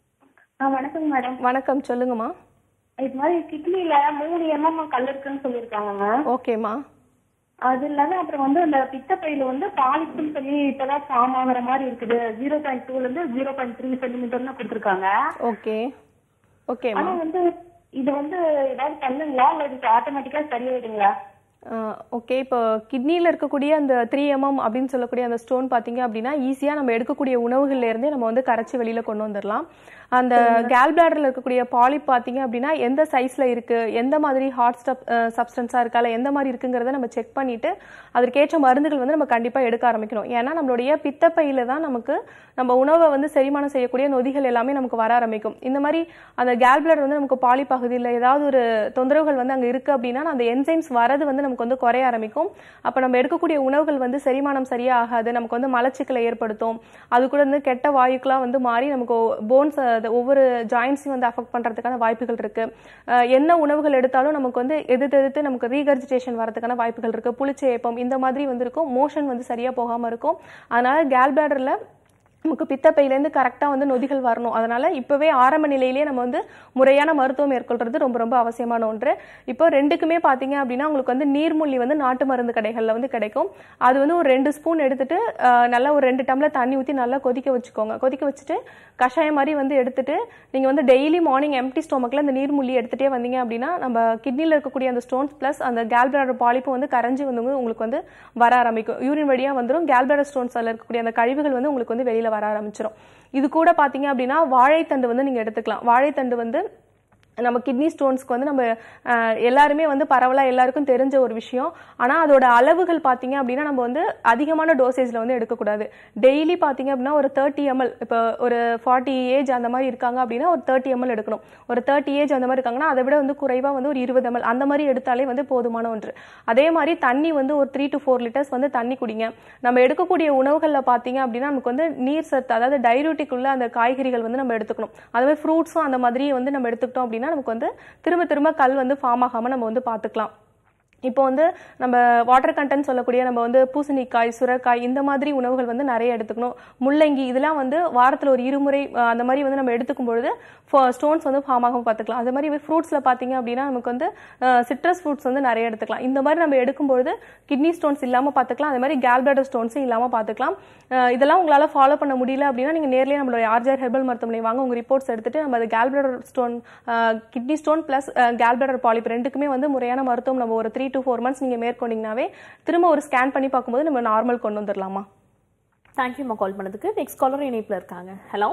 D: ஆ வணக்கம் மேடம்
B: வணக்கம் சொல்லுங்கம்மா
D: இது மாதிரி கிட்னில மூணு எம்எம் கல் இருக்குன்னு சொல்லியிருக்காங்கங்க
B: ஓகேம்மா
D: அது இல்லாம அப்புறம் வந்து அந்த பித்தப்பையில வந்து பாலிப்புன்னு சொல்லி இப்பதான் ஃபார்ம் ஆகுற மாதிரி இருக்குது ஜீரோ பாயிண்ட் டூல இருந்து ஜீரோ பாயிண்ட் த்ரீ சென்டிமீட்டர்னு கொடுத்துருக்காங்க
B: ஓகே ஓகேம்மா
D: ஆனா வந்து இது வந்து ஏதாவது பண்ணுங்களா இல்ல இதுக்கு ஆட்டோமேட்டிக்கா சரியாயிடுங்களா
B: ஓகே இப்போ கிட்னியில் இருக்கக்கூடிய அந்த த்ரீ எம்எம் அப்படின்னு சொல்லக்கூடிய அந்த ஸ்டோன் பார்த்தீங்க அப்படின்னா ஈஸியாக நம்ம எடுக்கக்கூடிய உணவுகள்ல இருந்தே நம்ம வந்து கரைச்சி வெளியில் கொண்டு வந்துடலாம் அந்த கேல் பிளாடரில் இருக்கக்கூடிய பாலிப் பார்த்தீங்க அப்படின்னா எந்த சைஸில் இருக்குது எந்த மாதிரி ஹாட் ஸ்டப் சப்ஸ்டன்ஸாக இருக்கா இல்லை எந்த மாதிரி இருக்குங்கிறத நம்ம செக் பண்ணிவிட்டு அதற்கேற்ற மருந்துகள் வந்து நம்ம கண்டிப்பாக எடுக்க ஆரம்பிக்கணும் ஏன்னா நம்மளுடைய பித்தப்பையில் தான் நமக்கு நம்ம உணவை வந்து செரிமானம் செய்யக்கூடிய நொதிகள் எல்லாமே நமக்கு வர ஆரம்பிக்கும் இந்த மாதிரி அந்த கேல் பிளாடர் வந்து நமக்கு பாலி பகுதியில் ஏதாவது ஒரு தொந்தரவுகள் வந்து அங்கே இருக்குது அப்படின்னா அந்த என்சைம்ஸ் வரது வந்து நமக்கு வந்து குறைய ஆரம்பிக்கும் அப்போ நம்ம எடுக்கக்கூடிய உணவுகள் வந்து செரிமானம் சரியா ஆகாது நமக்கு வந்து மலச்சிக்கலை ஏற்படுத்தும் அது கூட வந்து கெட்ட வாயுக்கெல்லாம் வந்து மாறி நமக்கு போன்ஸ் ஒவ்வொரு ஜாயின்ஸையும் வந்து அஃபெக்ட் பண்ணுறதுக்கான வாய்ப்புகள் இருக்கு அஹ் என்ன உணவுகள் எடுத்தாலும் நமக்கு வந்து எதிர்த்து எதிர்த்து நமக்கு ரீகர்ஜிடேஷன் வரதுக்கான வாய்ப்புகள் இருக்கு புளிச்ச ஏப்பம் இந்த மாதிரி வந்து இருக்கும் மோஷன் வந்து சரியா போகாம இருக்கும் அதனால கேல் பிளாடர்ல நமக்கு பித்தப்பையிலேருந்து கரெக்டாக வந்து நொதிகள் வரணும் அதனால இப்போவே ஆரம்ப நிலையிலேயே நம்ம வந்து முறையான மருத்துவம் மேற்கொள்றது ரொம்ப ரொம்ப அவசியமான ஒன்று இப்போ ரெண்டுக்குமே பார்த்தீங்க அப்படின்னா உங்களுக்கு வந்து நீர்மூழ்கி வந்து நாட்டு மருந்து கடைகளில் வந்து கிடைக்கும் அது வந்து ஒரு ரெண்டு ஸ்பூன் எடுத்துட்டு அஹ், நல்லா ஒரு ரெண்டு டம்ளர் தண்ணி ஊற்றி நல்லா கொதிக்க வச்சுக்கோங்க கொதிக்க வச்சுட்டு கஷாயம் மாதிரி வந்து எடுத்துட்டு நீங்கள் வந்து டெய்லி மார்னிங் எம்டி ஸ்டோமக்கில் அந்த நீர்மூழ்கி எடுத்துகிட்டே வந்தீங்க அப்படின்னா நம்ம கிட்னியில் இருக்கக்கூடிய அந்த ஸ்டோன்ஸ் ப்ளஸ் அந்த கேல் பிளாடர் பாலிப்பு வந்து கரைஞ்சி வந்து உங்களுக்கு வந்து வர ஆரம்பிக்கும் யூரின் வழியாக வந்துடும் கேல் பிளாடர் ஸ்டோன்ஸ் அதில் இருக்கக்கூடிய அந்த கழிவுகள் வந்து உங்களுக்கு வந்து வெளியில் வர ஆரம்பிச்சிடும் இது கூட பார்த்தீங்க அப்படின்னா வாழைத்தண்டு வந்து நீங்கள் எடுத்துக்கலாம் வாழைத்தண்டு வந்து நம்ம கிட்னி ஸ்டோன்ஸ்க்கு வந்து நம்ம அஹ், எல்லாருமே வந்து பரவலாக எல்லாருக்கும் தெரிஞ்ச ஒரு விஷயம் ஆனால் அதோட அளவுகள் பார்த்தீங்க அப்படின்னா நம்ம வந்து அதிகமான டோசேஜில் வந்து எடுக்கக்கூடாது டெய்லி பார்த்தீங்க அப்படின்னா ஒரு தேர்ட்டி எம்எல் இப்போ ஒரு ஃபார்ட்டி ஏஜ் அந்த மாதிரி இருக்காங்க அப்படின்னா ஒரு தேர்ட்டி எம்எல் எடுக்கணும் ஒரு தேர்ட்டி ஏஜ் அந்த மாதிரி இருக்காங்கன்னா அதை விட வந்து குறைவாக வந்து ஒரு இருபது எம்எல் அந்த மாதிரி எடுத்தாலே வந்து போதுமான ஒன்று அதே மாதிரி தண்ணி வந்து ஒரு த்ரீ டு ஃபோர் லிட்டர்ஸ் வந்து தண்ணி குடிங்க நம்ம எடுக்கக்கூடிய உணவுகளில் பார்த்தீங்க அப்படின்னா நமக்கு வந்து நீர் சத்து அதாவது டைரூட்டிக் உள்ள அந்த காய்கறிகள் வந்து நம்ம எடுத்துக்கணும் அதே மாதிரி ஃப்ரூட்ஸும் அந்த மாதிரி வந்து நம்ம எடுத்துக்கிட்டோம் அப்படின்னா நமக்கு வந்து திரும்ப திரும்ப கல் வந்து ஃபார்ம் ஆகாமல் நம்ம வந்து பார்த்துக்கலாம் இப்போ வந்து நம்ம வாட்டர் கண்டென்ட் சொல்லக்கூடிய நம்ம வந்து பூசணிக்காய் சுரக்காய் இந்த மாதிரி உணவுகள் வந்து நிறைய எடுத்துக்கணும் முள்ளங்கி இதெல்லாம் வந்து வாரத்தில் ஒரு இருமுறை அஹ், அந்த மாதிரி வந்து நம்ம எடுத்துக்கும் பொழுது ஸ்டோன்ஸ் வந்து ஃபார்ம் ஆகாம பார்த்துக்கலாம் அதே மாதிரி ஃப்ரூட்ஸில் பார்த்தீங்க அப்படின்னா நமக்கு வந்து சிட்ரஸ் ஃப்ரூட்ஸ் வந்து நிறைய எடுத்துக்கலாம் இந்த மாதிரி நம்ம எடுக்கும்பொழுது கிட்னி ஸ்டோன்ஸ் இல்லாமல் பார்த்துக்கலாம் அதே மாதிரி கேல்பிளாடர் ஸ்டோன்ஸும் இல்லாமல் பார்த்துக்கலாம் அஹ், இதெல்லாம் உங்களால் ஃபாலோ பண்ண முடியல அப்படின்னா நீங்கள் நேர்லயே நம்மளுடைய ஆர்ஜர் ஹெர்பல் மருத்துவமனை வாங்க உங்கள் ரிப்போர்ட்ஸ் எடுத்துட்டு நம்ம அது gallbladder stone kidney stone plus gallbladder polyp ரெண்டுக்குமே வந்து முறையான மருத்துவம் நம்ம ஒரு த்ரீ டு ஃபோர் மந்த்ஸ் நீங்கள் மேற்கொண்டீங்கன்னாவே திரும்ப ஒரு ஸ்கேன் பண்ணி பார்க்கும்போது நம்ம நார்மல் கொண்டு வந்துடலாமா
A: தேங்க்யூம்மா கால் பண்ணதுக்கு நெக்ஸ்ட் காலர் இணைப்புல இருக்காங்க ஹலோ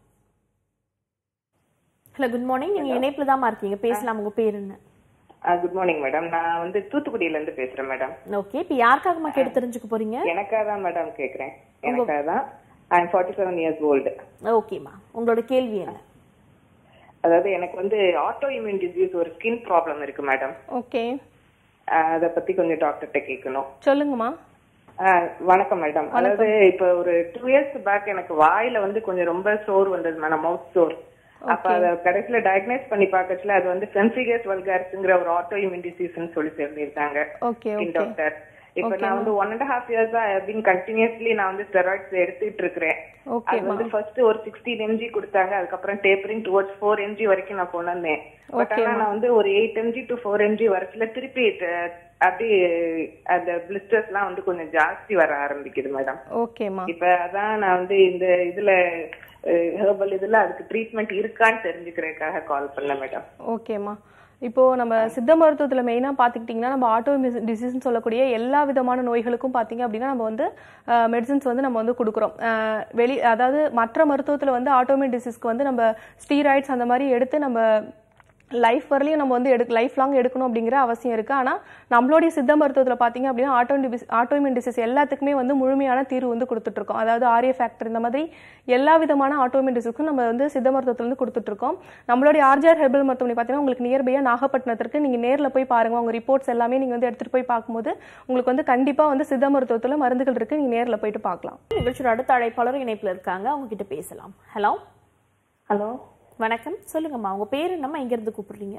A: ஹலோ குட் மார்னிங் நீங்க இணைப்புல தான் இருக்கீங்க பேசலாம் உங்க பேர் என்ன
G: குட் மார்னிங் மேடம் நான் வந்து தூத்துக்குடியில இருந்து பேசுறேன் மேடம்
A: ஓகே இப்போ யாருக்காகமா கேட்டு தெரிஞ்சுக்க போறீங்க
G: எனக்காக தான் மேடம் கேக்குறேன் எனக்காக தான் I am forty seven years old
A: ஓகேம்மா உங்களோட கேள்வி என்ன
G: அதாவது எனக்கு வந்து ஆட்டோ இம்யூன் டிசீஸ் ஒரு ஸ்கின் ப்ராப்ளம் இருக்கு மேடம்
B: ஓகே
G: அதை பத்தி கொஞ்சம் டாக்டர்கிட்ட கேட்கணும்
B: சொல்லுங்கம்மா
G: ஆஹ் வணக்கம் மேடம் அதாவது இப்ப ஒரு டூ இயர்ஸ் பேக் எனக்கு வாயில வந்து கொஞ்சம் ரொம்ப சோர் வந்தது மேடம் மவுத் சோர் அப்ப அத கடைசியில டயக்னைஸ் பண்ணி பார்க்கறதுல அது வந்து ஃபெம்சிகஸ் வல்காரிஸ்ங்கிற ஒரு ஆட்டோ இம்யூன் டிசீஸ்னு சொல்லி சொல்லியிருக்காங்க
B: ஓகே
G: ஸ்கின்
B: ஓகே
G: டாக்டர் இப்ப நான் வந்து ஒன் அண்ட் ஹாஃப் இயர்ஸா பின் கண்டினியூஸ்லி நான் வந்து ஸ்டெராய்ட்ஸ் எடுத்துட்டு இருக்கிறேன்
B: ஓகே
G: அது வந்து ஃபர்ஸ்ட் ஒரு சிக்ஸ்டீன் எம்ஜி கொடுத்தாங்க அதுக்கப்புறம் டேப்பரிங் டுவர்ட்ஸ் ஃபோர் எம்ஜி வரைக்கும் நான் கொண்டு வந்தேன் பட் ஆனா நான் வந்து ஒரு eight mg to four mg வரத்துல திருப்பி த- அப்படியே அந்த பிளிஸ்டர்ஸ் எல்லாம் வந்து கொஞ்சம் ஜாஸ்தி வர ஆரம்பிக்குது மேடம்
B: ஓகேம்மா
G: இப்ப அதான் நான் வந்து இந்த இதுல ஹெர்பல் இதுல அதுக்கு ட்ரீட்மெண்ட் இருக்கான்னு தெரிஞ்சுக்கிறதுக்காக கால் பண்ணேன் மேடம்
B: ஓகேம்மா இப்போ நம்ம சித்த மருத்துவத்தில் மெயினாக பார்த்துக்கிட்டிங்கன்னா நம்ம ஆட்டோ டிசீஸ்னு சொல்லக்கூடிய எல்லா விதமான நோய்களுக்கும் பார்த்தீங்க அப்படின்னா நம்ம வந்து மெடிசின்ஸ் வந்து நம்ம வந்து கொடுக்குறோம் அஹ், வெளி அதாவது மற்ற மருத்துவத்தில் வந்து ஆட்டோமின் டிசீஸ்க்கு வந்து நம்ம ஸ்டீராய்ட்ஸ் அந்த மாதிரி எடுத்து நம்ம லைஃப் வரலையும் நம்ம வந்து எடுக்க லைஃப் லாங் எடுக்கணும் அப்படிங்கிற அவசியம் இருக்குது ஆனால் நம்மளுடைய சித்த மருத்துவத்தில் பார்த்தீங்க அப்படின்னா ஆட்டோ ஆட்டோமின் டிசீஸ் எல்லாத்துக்குமே வந்து முழுமையான தீர்வு வந்து கொடுத்துட்ருக்கோம் அதாவது ஆரிய ஃபேக்டர் இந்த மாதிரி எல்லா விதமான ஆட்டோமின் டிசீஸ்க்கும் நம்ம வந்து சித்த மருத்துவத்துல இருந்து கொடுத்துட்ருக்கோம் நம்மளுடைய ஆர்ஜிஆர் ஹெர்பல் மருத்துவமனை பார்த்தீங்கன்னா உங்களுக்கு நியர்பையாக நாகப்பட்டினத்திற்கு நீங்கள் நேரில் போய் பாருங்க உங்கள் ரிப்போர்ட்ஸ் எல்லாமே நீங்கள் வந்து எடுத்துகிட்டு போய் பார்க்கும்போது உங்களுக்கு வந்து கண்டிப்பாக வந்து சித்த மருத்துவத்தில் மருந்துகள் இருக்குது நீங்கள் நேரில் போயிட்டு பார்க்கலாம்
A: நிகழ்ச்சியோட அடுத்த அழைப்பாளர் இணைப்புல இருக்காங்க அவங்க கிட்ட பேசலாம் ஹலோ
H: ஹலோ
A: வணக்கம் சொல்லுங்கம்மா உங்க பேர் என்னம்மா எங்க இருந்து கூப்பிடுறீங்க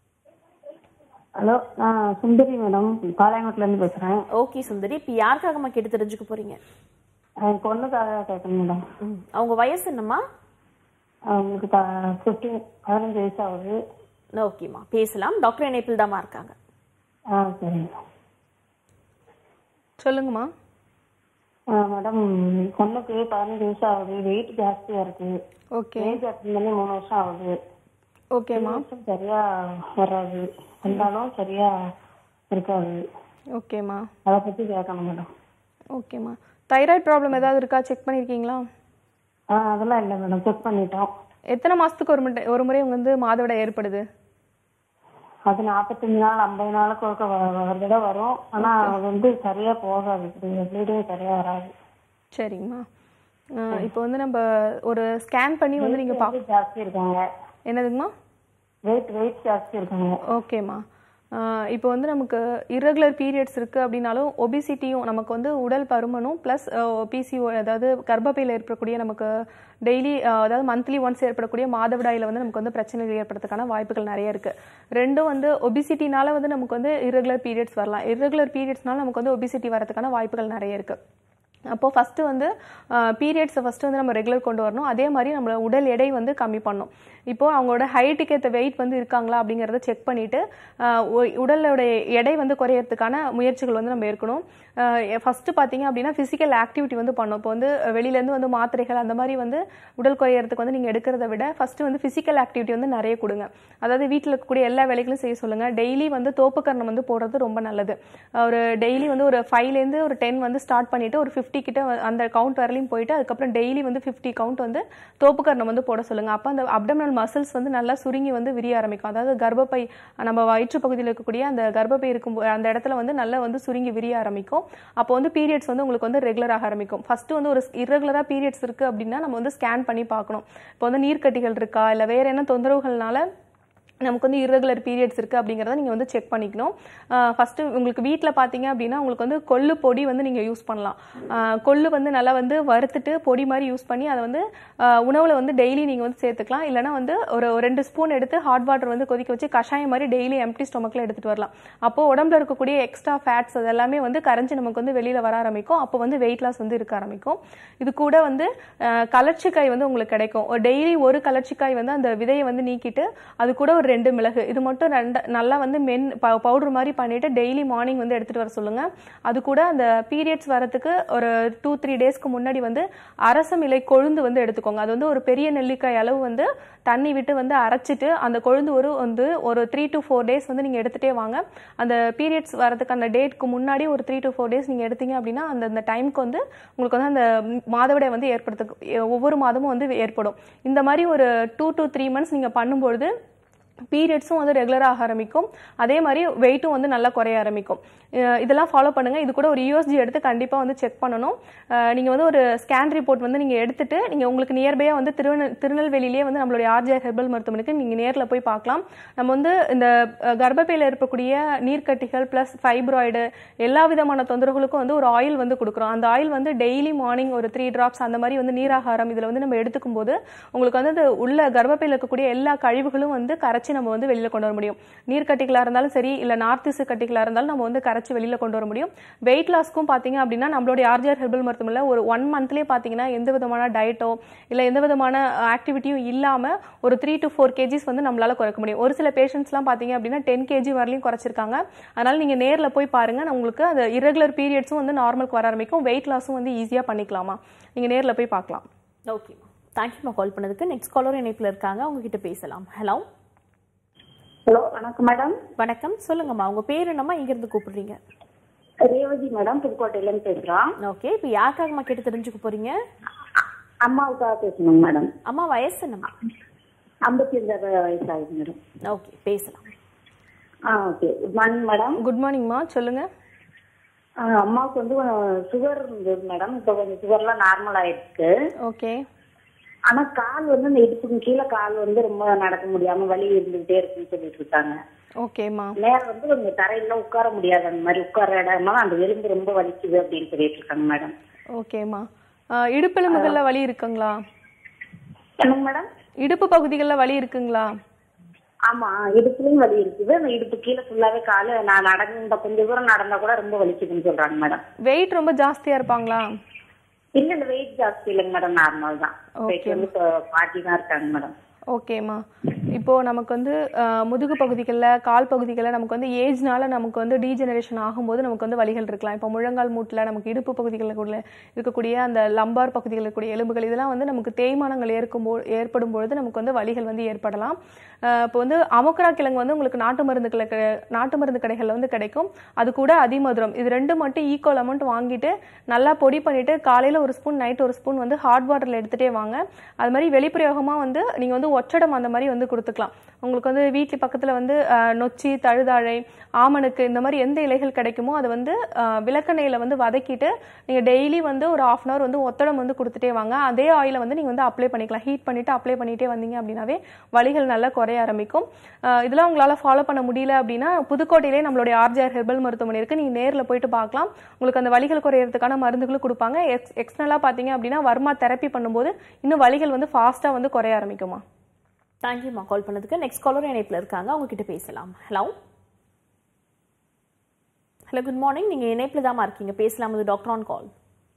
H: ஹலோ நான் சுந்தரி மேடம் பாளையங்கோட்டில இருந்து பேசுறேன்
A: ஓகே சுந்தரி இப்போ யாருக்காகம்மா கேட்டு தெரிஞ்சுக்க போறீங்க
H: என் பொண்ணுக்காக கேட்கணும் மேடம்
A: ம், அவங்க வயசு என்னம்மா
H: அவங்களுக்கு ஃபிஃப்டீன் பதினஞ்சு வயசு ஆகுது
A: ஓகேம்மா பேசலாம் டாக்டர் இணைப்பில் தாம்மா இருக்காங்க
H: ஆ சரிங்க
B: சொல்லுங்கம்மா
H: ஆ, மேடம் பொண்ணுக்கு பதினஞ்சு வயசு ஆகுது வெயிட் ஜாஸ்தியா இருக்கு
B: ஓகே
H: ஏஜ் அட்டன் பண்ணி மூணு வருஷம் ஆகுது
B: ஓகேம்மா
H: வருஷம் சரியா வராது வந்தாலும் சரியா இருக்காது
B: ஓகேம்மா
H: அதை பத்தி கேட்கணும் மேடம்
B: ஓகேம்மா தைராய்டு ப்ராப்ளம் ஏதாவது இருக்கா செக் பண்ணியிருக்கீங்களா
H: ஆ அதெல்லாம் இல்லை மேடம் செக் பண்ணிட்டோம்
B: எத்தனை மாதத்துக்கு ஒரு முறை ஒரு முறை உங்க வந்து மாதவிடாய் ஏற்படுது
H: அது நாற்பத்தஞ்சு நாள் ஐம்பது நாளுக்கு ஒருக்க வ- வ- ஒரு தடவை வரும் ஆனா அது வந்து சரியா போகாது ப்ளீடிங் சரியா வராது
B: சரிங்கம்மா ஆஹ் இப்போ வந்து நம்ம ஒரு ஸ்கேன் பண்ணி வந்து நீங்கள் பா
H: Weight ஜாஸ்தி இருக்காங்க
B: என்னதுங்கம்மா
H: வெயிட் வெயிட் ஜாஸ்தி இருக்காங்க
B: ஓகேம்மா ஆஹ் இப்போ வந்து நமக்கு irregular பீரியட்ஸ் இருக்குது அப்படின்னாலும் ஒபிசிட்டியும் நமக்கு வந்து உடல் பருமனும் ப்ளஸ் பிசிஓ அதாவது கர்ப்பப்பையில் ஏற்படக்கூடிய நமக்கு டெய்லி அதாவது மந்த்லி ஒன்ஸ் ஏற்படக்கூடிய மாதவிடாயில் வந்து நமக்கு வந்து பிரச்சனைகள் ஏற்படுறதுக்கான வாய்ப்புகள் நிறைய இருக்குது ரெண்டும் வந்து ஒபிசிட்டினால வந்து நமக்கு வந்து irregular பீரியட்ஸ் வரலாம் irregular பீரியட்ஸ்னால நமக்கு வந்து ஒபிசிட்டி வரதுக்கான வாய்ப்புகள் நிறைய இருக்குது அப்போ ஃபஸ்ட்டு வந்து பீரியட்ஸை ஃபஸ்ட்டு வந்து நம்ம ரெகுலர் கொண்டு வரணும் அதே மாதிரி நம்மளோட உடல் எடை வந்து கம்மி பண்ணணும் இப்போ அவங்களோட ஹைட்டுக்கு ஏற்ற வெயிட் வந்து இருக்காங்களா அப்படிங்கிறத செக் பண்ணிட்டு ஆஹ் ஒ- உடலோட எடை வந்து குறையறதுக்கான முயற்சிகள் வந்து நம்ம இருக்கணும் ஃபஸ்ட்டு பார்த்தீங்க அப்படின்னா ஃபிசிக்கல் ஆக்டிவிட்டி வந்து பண்ணணும் இப்போ வந்து வெளியிலேருந்து வந்து மாத்திரைகள் அந்த மாதிரி வந்து உடல் குறையறதுக்கு வந்து நீங்கள் எடுக்கிறத விட ஃபஸ்ட்டு வந்து ஃபிசிக்கல் ஆக்டிவிட்டி வந்து நிறைய கொடுங்க அதாவது வீட்டில் இருக்கக்கூடிய எல்லா வேலைகளும் செய்ய சொல்லுங்கள் டெய்லி வந்து தோப்புக்கரணம் வந்து போடுறது ரொம்ப நல்லது ஒரு டெய்லி வந்து ஒரு ஃபைவ்லேருந்து ஒரு டென் வந்து ஸ்டார்ட் பண்ணிட்டு ஒரு ஃபிஃப்டி கிட்ட வ- அந்த கவுண்ட் வரலையும் போயிட்டு அதுக்கப்புறம் டெய்லி வந்து ஃபிஃப்டி கவுண்ட் வந்து தோப்புக்கரணம் வந்து போட சொல்லுங்க அப்போ அந்த அப்டமினல் மசில்ஸ் வந்து நல்லா சுருங்கி வந்து விரிய ஆரம்பிக்கும் அதாவது கர்ப்பப்பை நம்ம வயிற்று பகுதியில் இருக்கக்கூடிய அந்த கர்ப்பப்பை இருக்கும் போ- அந்த இடத்துல வந்து நல்லா வந்து சுருங்கி விரிய ஆரம்பிக்கும் அப்போ வந்து பீரியட்ஸ் வந்து உங்களுக்கு வந்து ரெகுலர் ஆக ஆரம்பிக்கும் ஃபர்ஸ்ட் வந்து ஒரு irregular-ஆ பீரியட்ஸ் இருக்கு அப்படின்னா நம்ம வந்து ஸ்கேன் பண்ணி பார்க்கணும் இப்போ வந்து நீர்க்கட்டிகள் இருக்கா இல்லை வேற என்ன தொந்தரவுகள்னால நமக்கு வந்து irregular பீரியட்ஸ் இருக்குது அப்படிங்கிறத நீங்கள் வந்து செக் பண்ணிக்கணும் ஃபஸ்ட்டு உங்களுக்கு வீட்டில் பார்த்தீங்க அப்படின்னா உங்களுக்கு வந்து கொள்ளு பொடி வந்து நீங்கள் யூஸ் பண்ணலாம் ஆஹ் கொள்ளு வந்து நல்லா வந்து வறுத்துட்டு பொடி மாதிரி யூஸ் பண்ணி அதை வந்து உணவில் வந்து டெய்லி நீங்கள் வந்து சேர்த்துக்கலாம் இல்லைனா வந்து ஒரு ஒரு ரெண்டு ஸ்பூன் எடுத்து ஹாட் வாட்டர் வந்து கொதிக்க வச்சு கஷாயம் மாதிரி டெய்லி எம்டி ஸ்டொமக்கில் எடுத்துகிட்டு வரலாம் அப்போது உடம்புல இருக்கக்கூடிய எக்ஸ்ட்ரா ஃபேட்ஸ் அது எல்லாமே வந்து கரைஞ்சி நமக்கு வந்து வெளியில் வர ஆரம்பிக்கும் அப்போ வந்து வெயிட் லாஸ் வந்து இருக்க ஆரம்பிக்கும் இது கூட வந்து ஆஹ் கலர்ச்சிக்காய் வந்து உங்களுக்கு கிடைக்கும் டெய்லி ஒரு கலர்ச்சிக்காய் வந்து அந்த விதையை வந்து நீக்கிட்டு அது கூட ஒரு ரெண்டு மிளகு இது மட்டும் ரெண்டு நல்லா வந்து மென் பவுடர் மாதிரி பண்ணிட்டு டெய்லி மார்னிங் வந்து எடுத்துட்டு வர சொல்லுங்க அது கூட அந்த பீரியட்ஸ் வரதுக்கு ஒரு டூ த்ரீ டேஸ்க்கு முன்னாடி வந்து அரசம் இலை கொழுந்து வந்து எடுத்துக்கோங்க அது வந்து ஒரு பெரிய நெல்லிக்காய் அளவு வந்து தண்ணி விட்டு வந்து அரைச்சிட்டு அந்த கொழுந்து ஒரு வந்து ஒரு த்ரீ டு ஃபோர் டேஸ் வந்து நீங்கள் எடுத்துகிட்டே வாங்க அந்த பீரியட்ஸ் வரதுக்கான டேட்க்கு முன்னாடி ஒரு த்ரீ டு ஃபோர் டேஸ் நீங்கள் எடுத்தீங்க அப்படின்னா அந்த அந்த டைம்க்கு வந்து உங்களுக்கு வந்து அந்த மாதவிடாய் வந்து ஏற்படுத்த ஒவ்வொரு மாதமும் வந்து ஏற்படும் இந்த மாதிரி ஒரு டூ டு த்ரீ மந்த்ஸ் நீங்கள் பண்ணும்பொழுது பீரியட்ஸும் வந்து ரெகுலராக ஆக ஆரம்பிக்கும் அதே மாதிரி வெயிட்டும் வந்து நல்லா குறைய ஆரம்பிக்கும் அஹ் இதெல்லாம் ஃபாலோ பண்ணுங்க இது கூட ஒரு யூஎஸ்ஜி எடுத்து கண்டிப்பாக வந்து செக் பண்ணணும் நீங்கள் வந்து ஒரு ஸ்கேன் ரிப்போர்ட் வந்து நீங்கள் எடுத்துட்டு நீங்கள் உங்களுக்கு நியர்பையாக வந்து திருநெல் திருநெல்வேலியிலேயே வந்து நம்மளுடைய ஆர்ஜே ஹெர்பல் மருத்துவமனைக்கு நீங்கள் நேரில் போய் பார்க்கலாம் நம்ம வந்து இந்த அஹ், கர்ப்பப்பையில் இருக்கக்கூடிய நீர்க்கட்டிகள் ப்ளஸ் ஃபைப்ராய்டு எல்லா விதமான தொந்தரவுகளுக்கும் வந்து ஒரு ஆயில் வந்து கொடுக்குறோம் அந்த ஆயில் வந்து டெய்லி மார்னிங் ஒரு த்ரீ ட்ராப்ஸ் அந்த மாதிரி வந்து நீராகாரம் இதில் வந்து நம்ம எடுத்துக்கும் போது உங்களுக்கு வந்து அது உள்ள கர்ப்பப்பையில் இருக்கக்கூடிய எல்லா கழிவுகளும் வந்து கரைச்சி நம்ம வந்து வெளியில் கொண்டு வர முடியும் நீர்க்கட்டிகளாக இருந்தாலும் சரி இல்லை நார்த்திசு கட்டிகளாக இருந்தாலும் நம்ம வந்து கரைச்சி வெளியில் கொண்டு வர முடியும் வெயிட் லாஸ்க்கும் பார்த்தீங்க அப்படின்னா நம்மளுடைய ஆர்ஜிஆர் ஹெர்பல் மருத்துவமனையில் ஒரு ஒன் மந்த்லேயே பார்த்தீங்கன்னா எந்த விதமான டயட்டோ இல்லை எந்த விதமான ஆக்டிவிட்டியும் இல்லாமல் ஒரு த்ரீ டு ஃபோர் கேஜிஸ் வந்து நம்மளால குறைக்க முடியும் ஒரு சில பேஷண்ட்ஸ்லாம் பார்த்தீங்க அப்படின்னா டென் கேஜி வரலையும் குறைச்சிருக்காங்க அதனால நீங்கள் நேரில் போய் பாருங்க நான் உங்களுக்கு அந்த irregular பீரியட்ஸும் வந்து நார்மலுக்கு வர ஆரம்பிக்கும் வெயிட் லாஸும் வந்து ஈஸியாக பண்ணிக்கலாமா நீங்கள் நேரில் போய் பார்க்கலாம்
A: ஓகே தேங்க்யூமா கால் பண்ணதுக்கு நெக்ஸ்ட் காலர் இணைப்பில் இருக்காங்க அவங்க கிட்ட பேசலாம் ஹலோ
D: ஹலோ வணக்கம் மேடம்
A: வணக்கம் சொல்லுங்கம்மா உங்க பேர் என்னம்மா இங்க இருந்து கூப்பிடுறீங்க
D: ரேவதி மேடம் புதுக்கோட்டையில இருந்து பேசுறோம்
A: ஓகே இப்போ யாருக்காகம்மா கேட்டு தெரிஞ்சுக்க போறீங்க
D: அம்மாவுக்காக பேசணுங்க மேடம்
A: அம்மா வயசு என்னம்மா
D: ஐம்பத்தி அஞ்சு வயசு ஆகுது மேடம்
A: ஓகே பேசலாம்
D: ஆ okay good morning madam
B: good மார்னிங்மா சொல்லுங்கள்
D: அம்மாவுக்கு வந்து சுகர் இருந்தது மேடம் இப்போ கொஞ்சம் சுகர்லாம் நார்மல் ஆயிருக்கு
B: ஓகே
D: ஆனா கால் வந்து இந்த இடுப்புக்கு கீழே கால் வந்து ரொம்ப நடக்க முடியாம வலி இருந்துகிட்டே இருக்குன்னு சொல்லிட்டு இருக்காங்க
B: ஓகேம்மா
D: நேரம் வந்து கொஞ்சம் தரையில உட்கார முடியாது அந்த மாதிரி உட்கார இடம்னால அந்த எலும்பு ரொம்ப வலிக்குது அப்படின்னு சொல்லிட்டு இருக்காங்க மேடம்
B: ஓகேம்மா ஆஹ் இடுப்பெலும்புகளில் வலி இருக்குங்களா
D: என்னங்க மேடம்
B: இடுப்பு பகுதிகளில் வலி இருக்குங்களா
D: ஆமா இடுப்புலயும் வலி இருக்குது அந்த இடுப்பு கீழே ஃபுல்லாவே காலு நான் நடந்த கொஞ்சம் தூரம் நடந்தா கூட ரொம்ப வலிக்குதுன்னு சொல்றாங்க மேடம்
B: வெயிட் ரொம்ப ஜாஸ்தியாக இருப்பாங்களா
D: இல்ல இல்ல வெயிட் ஜாஸ்தி இல்லைங்க மேடம் நார்மல் தான் வெயிட் வந்து பாட்டி தான் இருக்காங்க மேடம்
B: ஓகேம்மா இப்போ நமக்கு வந்து அஹ், முதுகு பகுதிகளில் கால் பகுதிகளில் நமக்கு வந்து ஏஜ்னால நமக்கு வந்து டீஜெனரேஷன் ஆகும்போது நமக்கு வந்து வலிகள் இருக்கலாம் இப்போ முழங்கால் மூட்டில் நமக்கு இடுப்பு பகுதிகளில் உள்ள இருக்கக்கூடிய அந்த லம்பார் பகுதிகளில் இருக்கக்கூடிய எலும்புகள் இதெல்லாம் வந்து நமக்கு தேய்மானங்கள் ஏற்கும்போ ஏற்படும் பொழுது நமக்கு வந்து வலிகள் வந்து ஏற்படலாம் அஹ், இப்போ வந்து அமோக்ரா கிழங்கு வந்து உங்களுக்கு நாட்டு மருந்து கிழக்கு நாட்டு மருந்து கடைகளில் வந்து கிடைக்கும் அது கூட அதிமதுரம் இது ரெண்டு மட்டும் ஈக்குவல் அமௌண்ட் வாங்கிட்டு நல்லா பொடி பண்ணிட்டு காலையில் ஒரு ஸ்பூன் நைட் ஒரு ஸ்பூன் வந்து ஹாட் வாட்டரில் எடுத்துகிட்டே வாங்க அது மாதிரி வெளிப்பிரயோகமாக வந்து நீங்கள் வந்து ஒச்சடம் அந்த மாதிரி வந்து கொடுத்துக்கலாம் உங்களுக்கு வந்து வீட்டு பக்கத்தில் வந்து அஹ், நொச்சி தழுதாழை ஆமணுக்கு இந்த மாதிரி எந்த இலைகள் கிடைக்குமோ அதை வந்து அஹ், விளக்கெண்ணெயில் வந்து வதக்கிட்டு நீங்கள் டெய்லி வந்து ஒரு ஆஃப் அன் வந்து ஒத்தடம் வந்து கொடுத்துட்டே வாங்க அதே ஆயிலை வந்து நீங்கள் வந்து அப்ளை பண்ணிக்கலாம் ஹீட் பண்ணிவிட்டு அப்ளை பண்ணிகிட்டே வந்தீங்க அப்படின்னாவே வலிகள் நல்லா குறைய ஆரம்பிக்கும் அஹ், இதெல்லாம் உங்களால் ஃபாலோ பண்ண முடியல அப்படின்னா புதுக்கோட்டையிலே நம்மளுடைய ஆர்ஜிஆர் ஹெர்பல் மருத்துவமனை இருக்குது நீங்கள் நேரில் போயிட்டு பார்க்கலாம் உங்களுக்கு அந்த வலிகள் குறையறதுக்கான மருந்துகளும் கொடுப்பாங்க எக்ஸ் எக்ஸ்டர்னலாக பார்த்தீங்க அப்படின்னா வர்மா தெரப்பி பண்ணும்போது இன்னும் வலிகள் வந்து ஃபாஸ்ட்டாக வந்து குறைய ஆரம்பிக்குமா
A: தேங்க்யூமா கால் பண்ணதுக்கு நெக்ஸ்ட் காலர் இணைப்பில் இருக்காங்க அவங்க கிட்ட பேசலாம் ஹலோ ஹலோ குட் மார்னிங் நீங்க இணைப்பில் தாமா இருக்கீங்க பேசலாம் இது டாக்டர் ஆன் கால்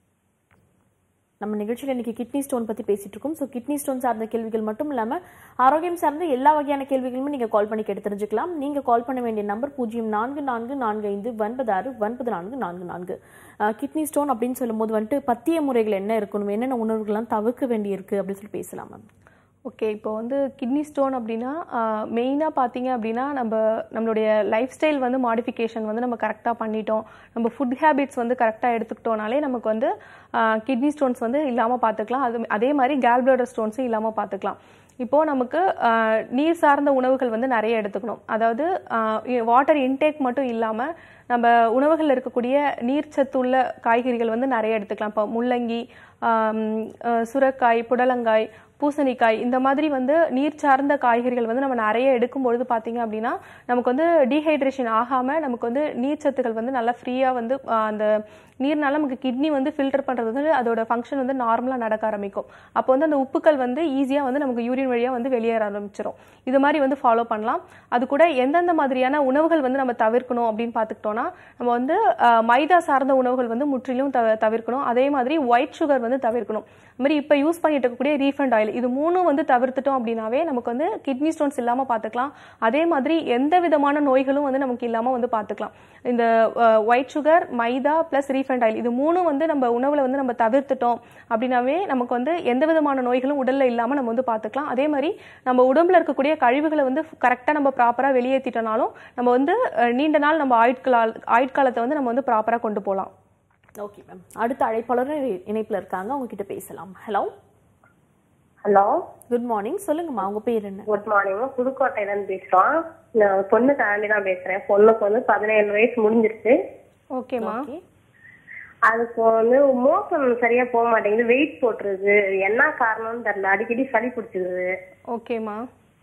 A: நம்ம நிகழ்ச்சியில் இன்னைக்கு கிட்னி ஸ்டோன் பத்தி பேசிட்டு இருக்கோம் ஸோ கிட்னி ஸ்டோன் சார்ந்த கேள்விகள் மட்டும் இல்லாம ஆரோக்கியம் சார்ந்த எல்லா வகையான கேள்விகளுமே நீங்க கால் பண்ணி கேட்டு தெரிஞ்சுக்கலாம் நீங்க கால் பண்ண வேண்டிய நம்பர் பூஜ்ஜியம் நான்கு நான்கு நான்கு ஐந்து ஒன்பது ஆறு ஒன்பது நான்கு நான்கு நான்கு கிட்னி ஸ்டோன் அப்படின்னு சொல்லும்போது வந்துட்டு பத்திய முறைகள் என்ன இருக்கணும் என்னென்ன உணவுகள்லாம் தவிர்க்க வேண்டியிருக்கு அப்படின்னு சொல்லி பேசலாம் மேம்
B: ஓகே இப்போ வந்து கிட்னி ஸ்டோன் அப்படின்னா மெயினாக பார்த்தீங்க அப்படின்னா நம்ம நம்மளுடைய லைஃப் ஸ்டைல் வந்து மாடிஃபிகேஷன் வந்து நம்ம கரெக்டாக பண்ணிட்டோம் நம்ம ஃபுட் ஹேபிட்ஸ் வந்து கரெக்டாக எடுத்துக்கிட்டோனாலே நமக்கு வந்து கிட்னி ஸ்டோன்ஸ் வந்து இல்லாமல் பார்த்துக்கலாம் அது அதே மாதிரி கேல் பிளடர் ஸ்டோன்ஸும் இல்லாமல் பார்த்துக்கலாம் இப்போ நமக்கு ஆஹ், நீர் சார்ந்த உணவுகள் வந்து நிறைய எடுத்துக்கணும் அதாவது வாட்டர் இன்டேக் மட்டும் இல்லாமல் நம்ம உணவுகளில் இருக்கக்கூடிய நீர்ச்சத்துள்ள காய்கறிகள் வந்து நிறைய எடுத்துக்கலாம் இப்போ முள்ளங்கி ஆம், அஹ், சுரக்காய் புடலங்காய் பூசணிக்காய் இந்த மாதிரி வந்து நீர் சார்ந்த காய்கறிகள் வந்து நம்ம நிறைய எடுக்கும் பொழுது பார்த்தீங்க அப்படின்னா நமக்கு வந்து டீஹைட்ரேஷன் ஆகாமல் நமக்கு வந்து நீர்ச்சத்துக்கள் வந்து நல்லா ஃப்ரீயாக வந்து ஆஹ், அந்த நீர்னால நமக்கு கிட்னி வந்து ஃபில்டர் பண்ணுறது வந்து அதோட ஃபங்க்ஷன் வந்து நார்மலாக நடக்க ஆரம்பிக்கும் அப்போ வந்து அந்த உப்புக்கள் வந்து ஈஸியாக வந்து நமக்கு யூரின் வழியாக வந்து வெளியேற ஆரம்பிச்சிடும் இது மாதிரி வந்து ஃபாலோ பண்ணலாம் அது கூட எந்தெந்த மாதிரியான உணவுகள் வந்து நம்ம தவிர்க்கணும் அப்படின்னு பார்த்துக்கிட்டோம்னா நம்ம வந்து ஆஹ், மைதா சார்ந்த உணவுகள் வந்து முற்றிலும் தவ தவிர்க்கணும் அதே மாதிரி ஒயிட் சுகர் வந்து தவிர்க்கணும் அது மாதிரி இப்போ யூஸ் பண்ணிட்டு இருக்கக்கூடிய ரீஃபண்ட் ஆயில் இது மூணும் வந்து தவிர்த்துட்டோம் அப்படின்னாவே நமக்கு வந்து கிட்னி ஸ்டோன்ஸ் இல்லாமல் பார்த்துக்கலாம் அதே மாதிரி எந்த விதமான நோய்களும் வந்து நமக்கு இல்லாமல் வந்து பார்த்துக்கலாம் இந்த ஒயிட் சுகர் மைதா ப்ளஸ் ரீஃபண்ட் ஆயில் இது மூணும் வந்து நம்ம உணவில் வந்து நம்ம தவிர்த்துட்டோம் அப்படின்னாவே நமக்கு வந்து எந்த விதமான நோய்களும் உடலில் இல்லாமல் நம்ம வந்து பார்த்துக்கலாம் அதே மாதிரி நம்ம உடம்புல இருக்கக்கூடிய கழிவுகளை வந்து கரெக்டாக நம்ம ப்ராப்பராக வெளியேற்றிட்டனாலும் நம்ம வந்து அஹ், நீண்ட நாள் நம்ம ஆயுட்கால ஆயுட்காலத்தை வந்து நம்ம வந்து ப்ராப்பராக கொண்டு போகலாம்
A: ஓகே மேம் அடுத்த அழைப்பாளர் இணைப்பில் இருக்காங்க அவங்க கிட்ட பேசலாம் ஹலோ
I: ஹலோ
A: குட் மார்னிங் சொல்லுங்கம்மா உங்க பேர் என்ன
I: குட் மார்னிங் புதுக்கோட்டையில இருந்து பேசுறோம் நான் பொண்ணு தாண்டி தான் பேசுறேன் பொண்ணுக்கு வந்து பதினேழு வயசு முடிஞ்சிருச்சு
B: ஓகேம்மா
A: Okay.
I: அதுக்கு வந்து மோசம் சரியா போக மாட்டேங்குது வெயிட் போட்டுருது என்ன காரணம்னு தெரியல அடிக்கடி சளி பிடிச்சிருது
B: ஓகேம்மா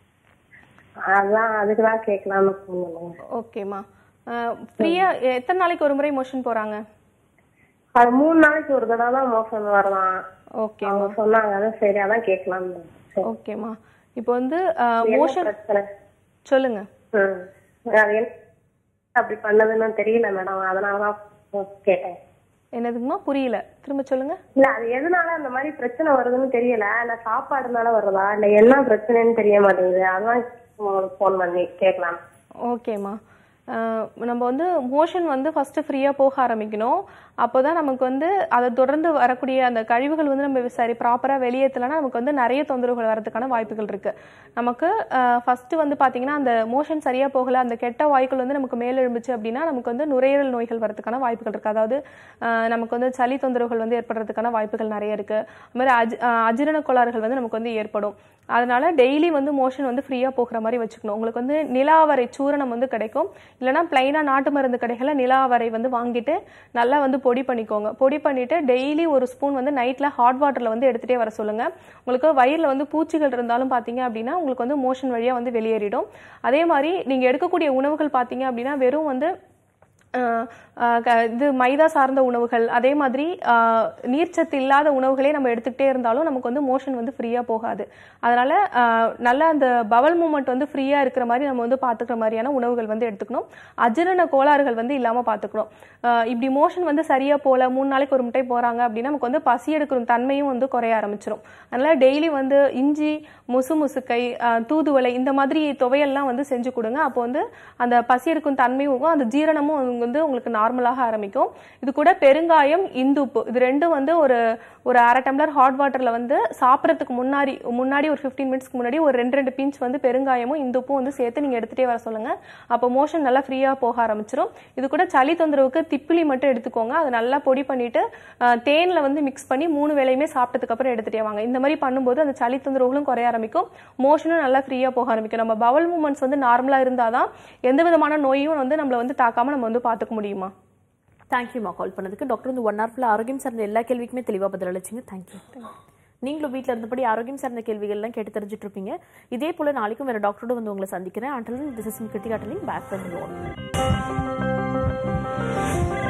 I: அதான் அதுக்கு தான் கேட்கலாம்னு சொன்னேன்
B: ஓகேம்மா ஃப்ரீயா எத்தனை நாளைக்கு ஒரு முறை மோஷன் போறாங்க
I: அது மூணு நாளைக்கு ஒரு தடவை தான் மோசம் வரலாம்
B: ஓகேம்மா
I: அவங்க சொன்னாங்க அதான் சரி அதான் கேட்கலாம்னு சரி.
B: ஓகேம்மா இப்போ வந்து
I: என்ன
B: மோஷன்
I: பிரச்சனை
B: சொல்லுங்க
I: ம் அது என்ன அப்படி பண்ணதுன்னு தெரியல மேடம் அதனாலதான் கேட்டேன்
B: என்னதுங்கம்மா புரியல திரும்ப சொல்லுங்க
I: இல்ல அது எதனால அந்த மாதிரி பிரச்சனை வருதுன்னு தெரியல இல்ல சாப்பாடுனால வருதா இல்ல என்ன பிரச்சனைன்னு தெரிய மாட்டேங்குது அதான் உங்களுக்கு ஃபோன் பண்ணி கேட்கலாம்
B: ஓகேம்மா அஹ் நம்ம வந்து மோஷன் வந்து ஃபஸ்ட்டு ஃப்ரீயாக போக ஆரம்பிக்கணும் அப்போ தான் நமக்கு வந்து அதை தொடர்ந்து வரக்கூடிய அந்த கழிவுகள் வந்து நம்ம சரி ப்ராப்பராக வெளியேற்றலைன்னா நமக்கு வந்து நிறைய தொந்தரவுகள் வரதுக்கான வாய்ப்புகள் இருக்குது நமக்கு ஃபஸ்ட்டு வந்து பார்த்திங்கன்னா அந்த மோஷன் சரியாக போகலை அந்த கெட்ட வாய்க்கள் வந்து நமக்கு மேலெழும்புச்சு அப்படின்னா நமக்கு வந்து நுரையீரல் நோய்கள் வரதுக்கான வாய்ப்புகள் இருக்குது அதாவது அஹ் நமக்கு வந்து சளி தொந்தரவுகள் வந்து ஏற்படுறதுக்கான வாய்ப்புகள் நிறைய இருக்குது அது மாதிரி அஜ் அஹ் அஜீரண கோளாறுகள் வந்து நமக்கு வந்து ஏற்படும் அதனால டெய்லி வந்து மோஷன் வந்து ஃப்ரீயாக போகிற மாதிரி வச்சுக்கணும் உங்களுக்கு வந்து நிலாவரை சூரணம் வந்து கிடைக்கும் இல்லைனா பிளைனாக நாட்டு மருந்து கடைகளில் நிலாவரை வந்து வாங்கிட்டு நல்லா வந்து பொடி பண்ணிக்கோங்க பொடி பண்ணிட்டு டெய்லி ஒரு ஸ்பூன் வந்து நைட்டில் ஹாட் வாட்டரில் வந்து எடுத்துகிட்டே வர சொல்லுங்கள் உங்களுக்கு வயிறில் வந்து பூச்சிகள் இருந்தாலும் பார்த்தீங்க அப்படின்னா உங்களுக்கு வந்து மோஷன் வழியாக வந்து வெளியேறிடும் அதே மாதிரி நீங்கள் எடுக்கக்கூடிய உணவுகள் பார்த்தீங்க அப்படின்னா வெறும் வந்து அஹ் அஹ் க- இது மைதா சார்ந்த உணவுகள் அதே மாதிரி அஹ், நீர்ச்சத்து இல்லாத உணவுகளே நம்ம எடுத்துக்கிட்டே இருந்தாலும் நமக்கு வந்து மோஷன் வந்து ஃப்ரீயாக போகாது அதனால அஹ், நல்லா அந்த பவல் மூமெண்ட் வந்து ஃப்ரீயாக இருக்கிற மாதிரி நம்ம வந்து பார்த்துக்கிற மாதிரியான உணவுகள் வந்து எடுத்துக்கணும் அஜீரண கோளாறுகள் வந்து இல்லாமல் பார்த்துக்கணும் அஹ், இப்படி மோஷன் வந்து சரியாக போகல மூணு நாளைக்கு ஒரு முட்டை போகிறாங்க அப்படின்னா நமக்கு வந்து பசி எடுக்கிற தன்மையும் வந்து குறைய ஆரம்பிச்சிடும் அதனால டெய்லி வந்து இஞ்சி முசு முசுக்கை அஹ், தூதுவளை இந்த மாதிரி துவையெல்லாம் வந்து செஞ்சு கொடுங்க அப்போ வந்து அந்த பசி எடுக்கும் தன்மையும் இருக்கும் அந்த ஜீரணமும் வந்து உங்களுக்கு நார்மலாக ஆரம்பிக்கும் இது கூட பெருங்காயம் இந்துப்பு இது ரெண்டும் வந்து ஒரு ஒரு அரை டம்ளர் ஹாட் வாட்டர்ல வந்து சாப்பிட்றதுக்கு முன்னாடி முன்னாடி ஒரு 15 மினிட்ஸ்க்கு முன்னாடி ஒரு ரெண்டு ரெண்டு பிஞ்ச் வந்து பெருங்காயமும் இந்துப்பும் வந்து சேர்த்து நீங்க எடுத்துட்டே வர சொல்லுங்க அப்போ மோஷன் நல்லா ஃப்ரீயா போக ஆரம்பிச்சிடும் இது கூட சளி தொந்தரவுக்கு திப்பிலி மட்டும் எடுத்துக்கோங்க அதை நல்லா பொடி பண்ணிட்டு அஹ், தேன்ல வந்து மிக்ஸ் பண்ணி மூணு வேளையுமே சாப்பிட்டதுக்கு அப்புறம் எடுத்துட்டே வாங்க இந்த மாதிரி பண்ணும்போது அந்த சளி தொந்தரவுகளும் குறைய ஆரம்பிக்கும் மோஷனும் நல்லா ஃப்ரீயா போக ஆரம்பிக்கும் நம்ம பவல் மூமெண்ட்ஸ் வந்து நார்மலா இருந்தாதான் எந்த விதமான நோயும் வந்து நம்மள வந்து தாக்காம நம்ம வந்து பாத்துக்க முடியுமா
A: தேங்க்யூமா கால் பண்ணதுக்கு டாக்டர் வந்து ஒன் ஹவர் ஃபுல்லாக ஆரோக்கியம் சார்ந்த எல்லா கேள்விக்குமே தெளிவாக பதில் அளிச்சிங்க தேங்க்யூ நீங்களும் வீட்டில் இருந்தபடி ஆரோக்கியம் சார்ந்த கேள்விகள்லாம் கேட்டு தெரிஞ்சுட்டு இருப்பீங்க இதே போல நாளைக்கும் வேற டாக்டரோட வந்து உங்களை சந்திக்கிறேன் அண்டல் திஸ் இஸ் கிருத்திகாட்டலிங் பேக் பண்ணி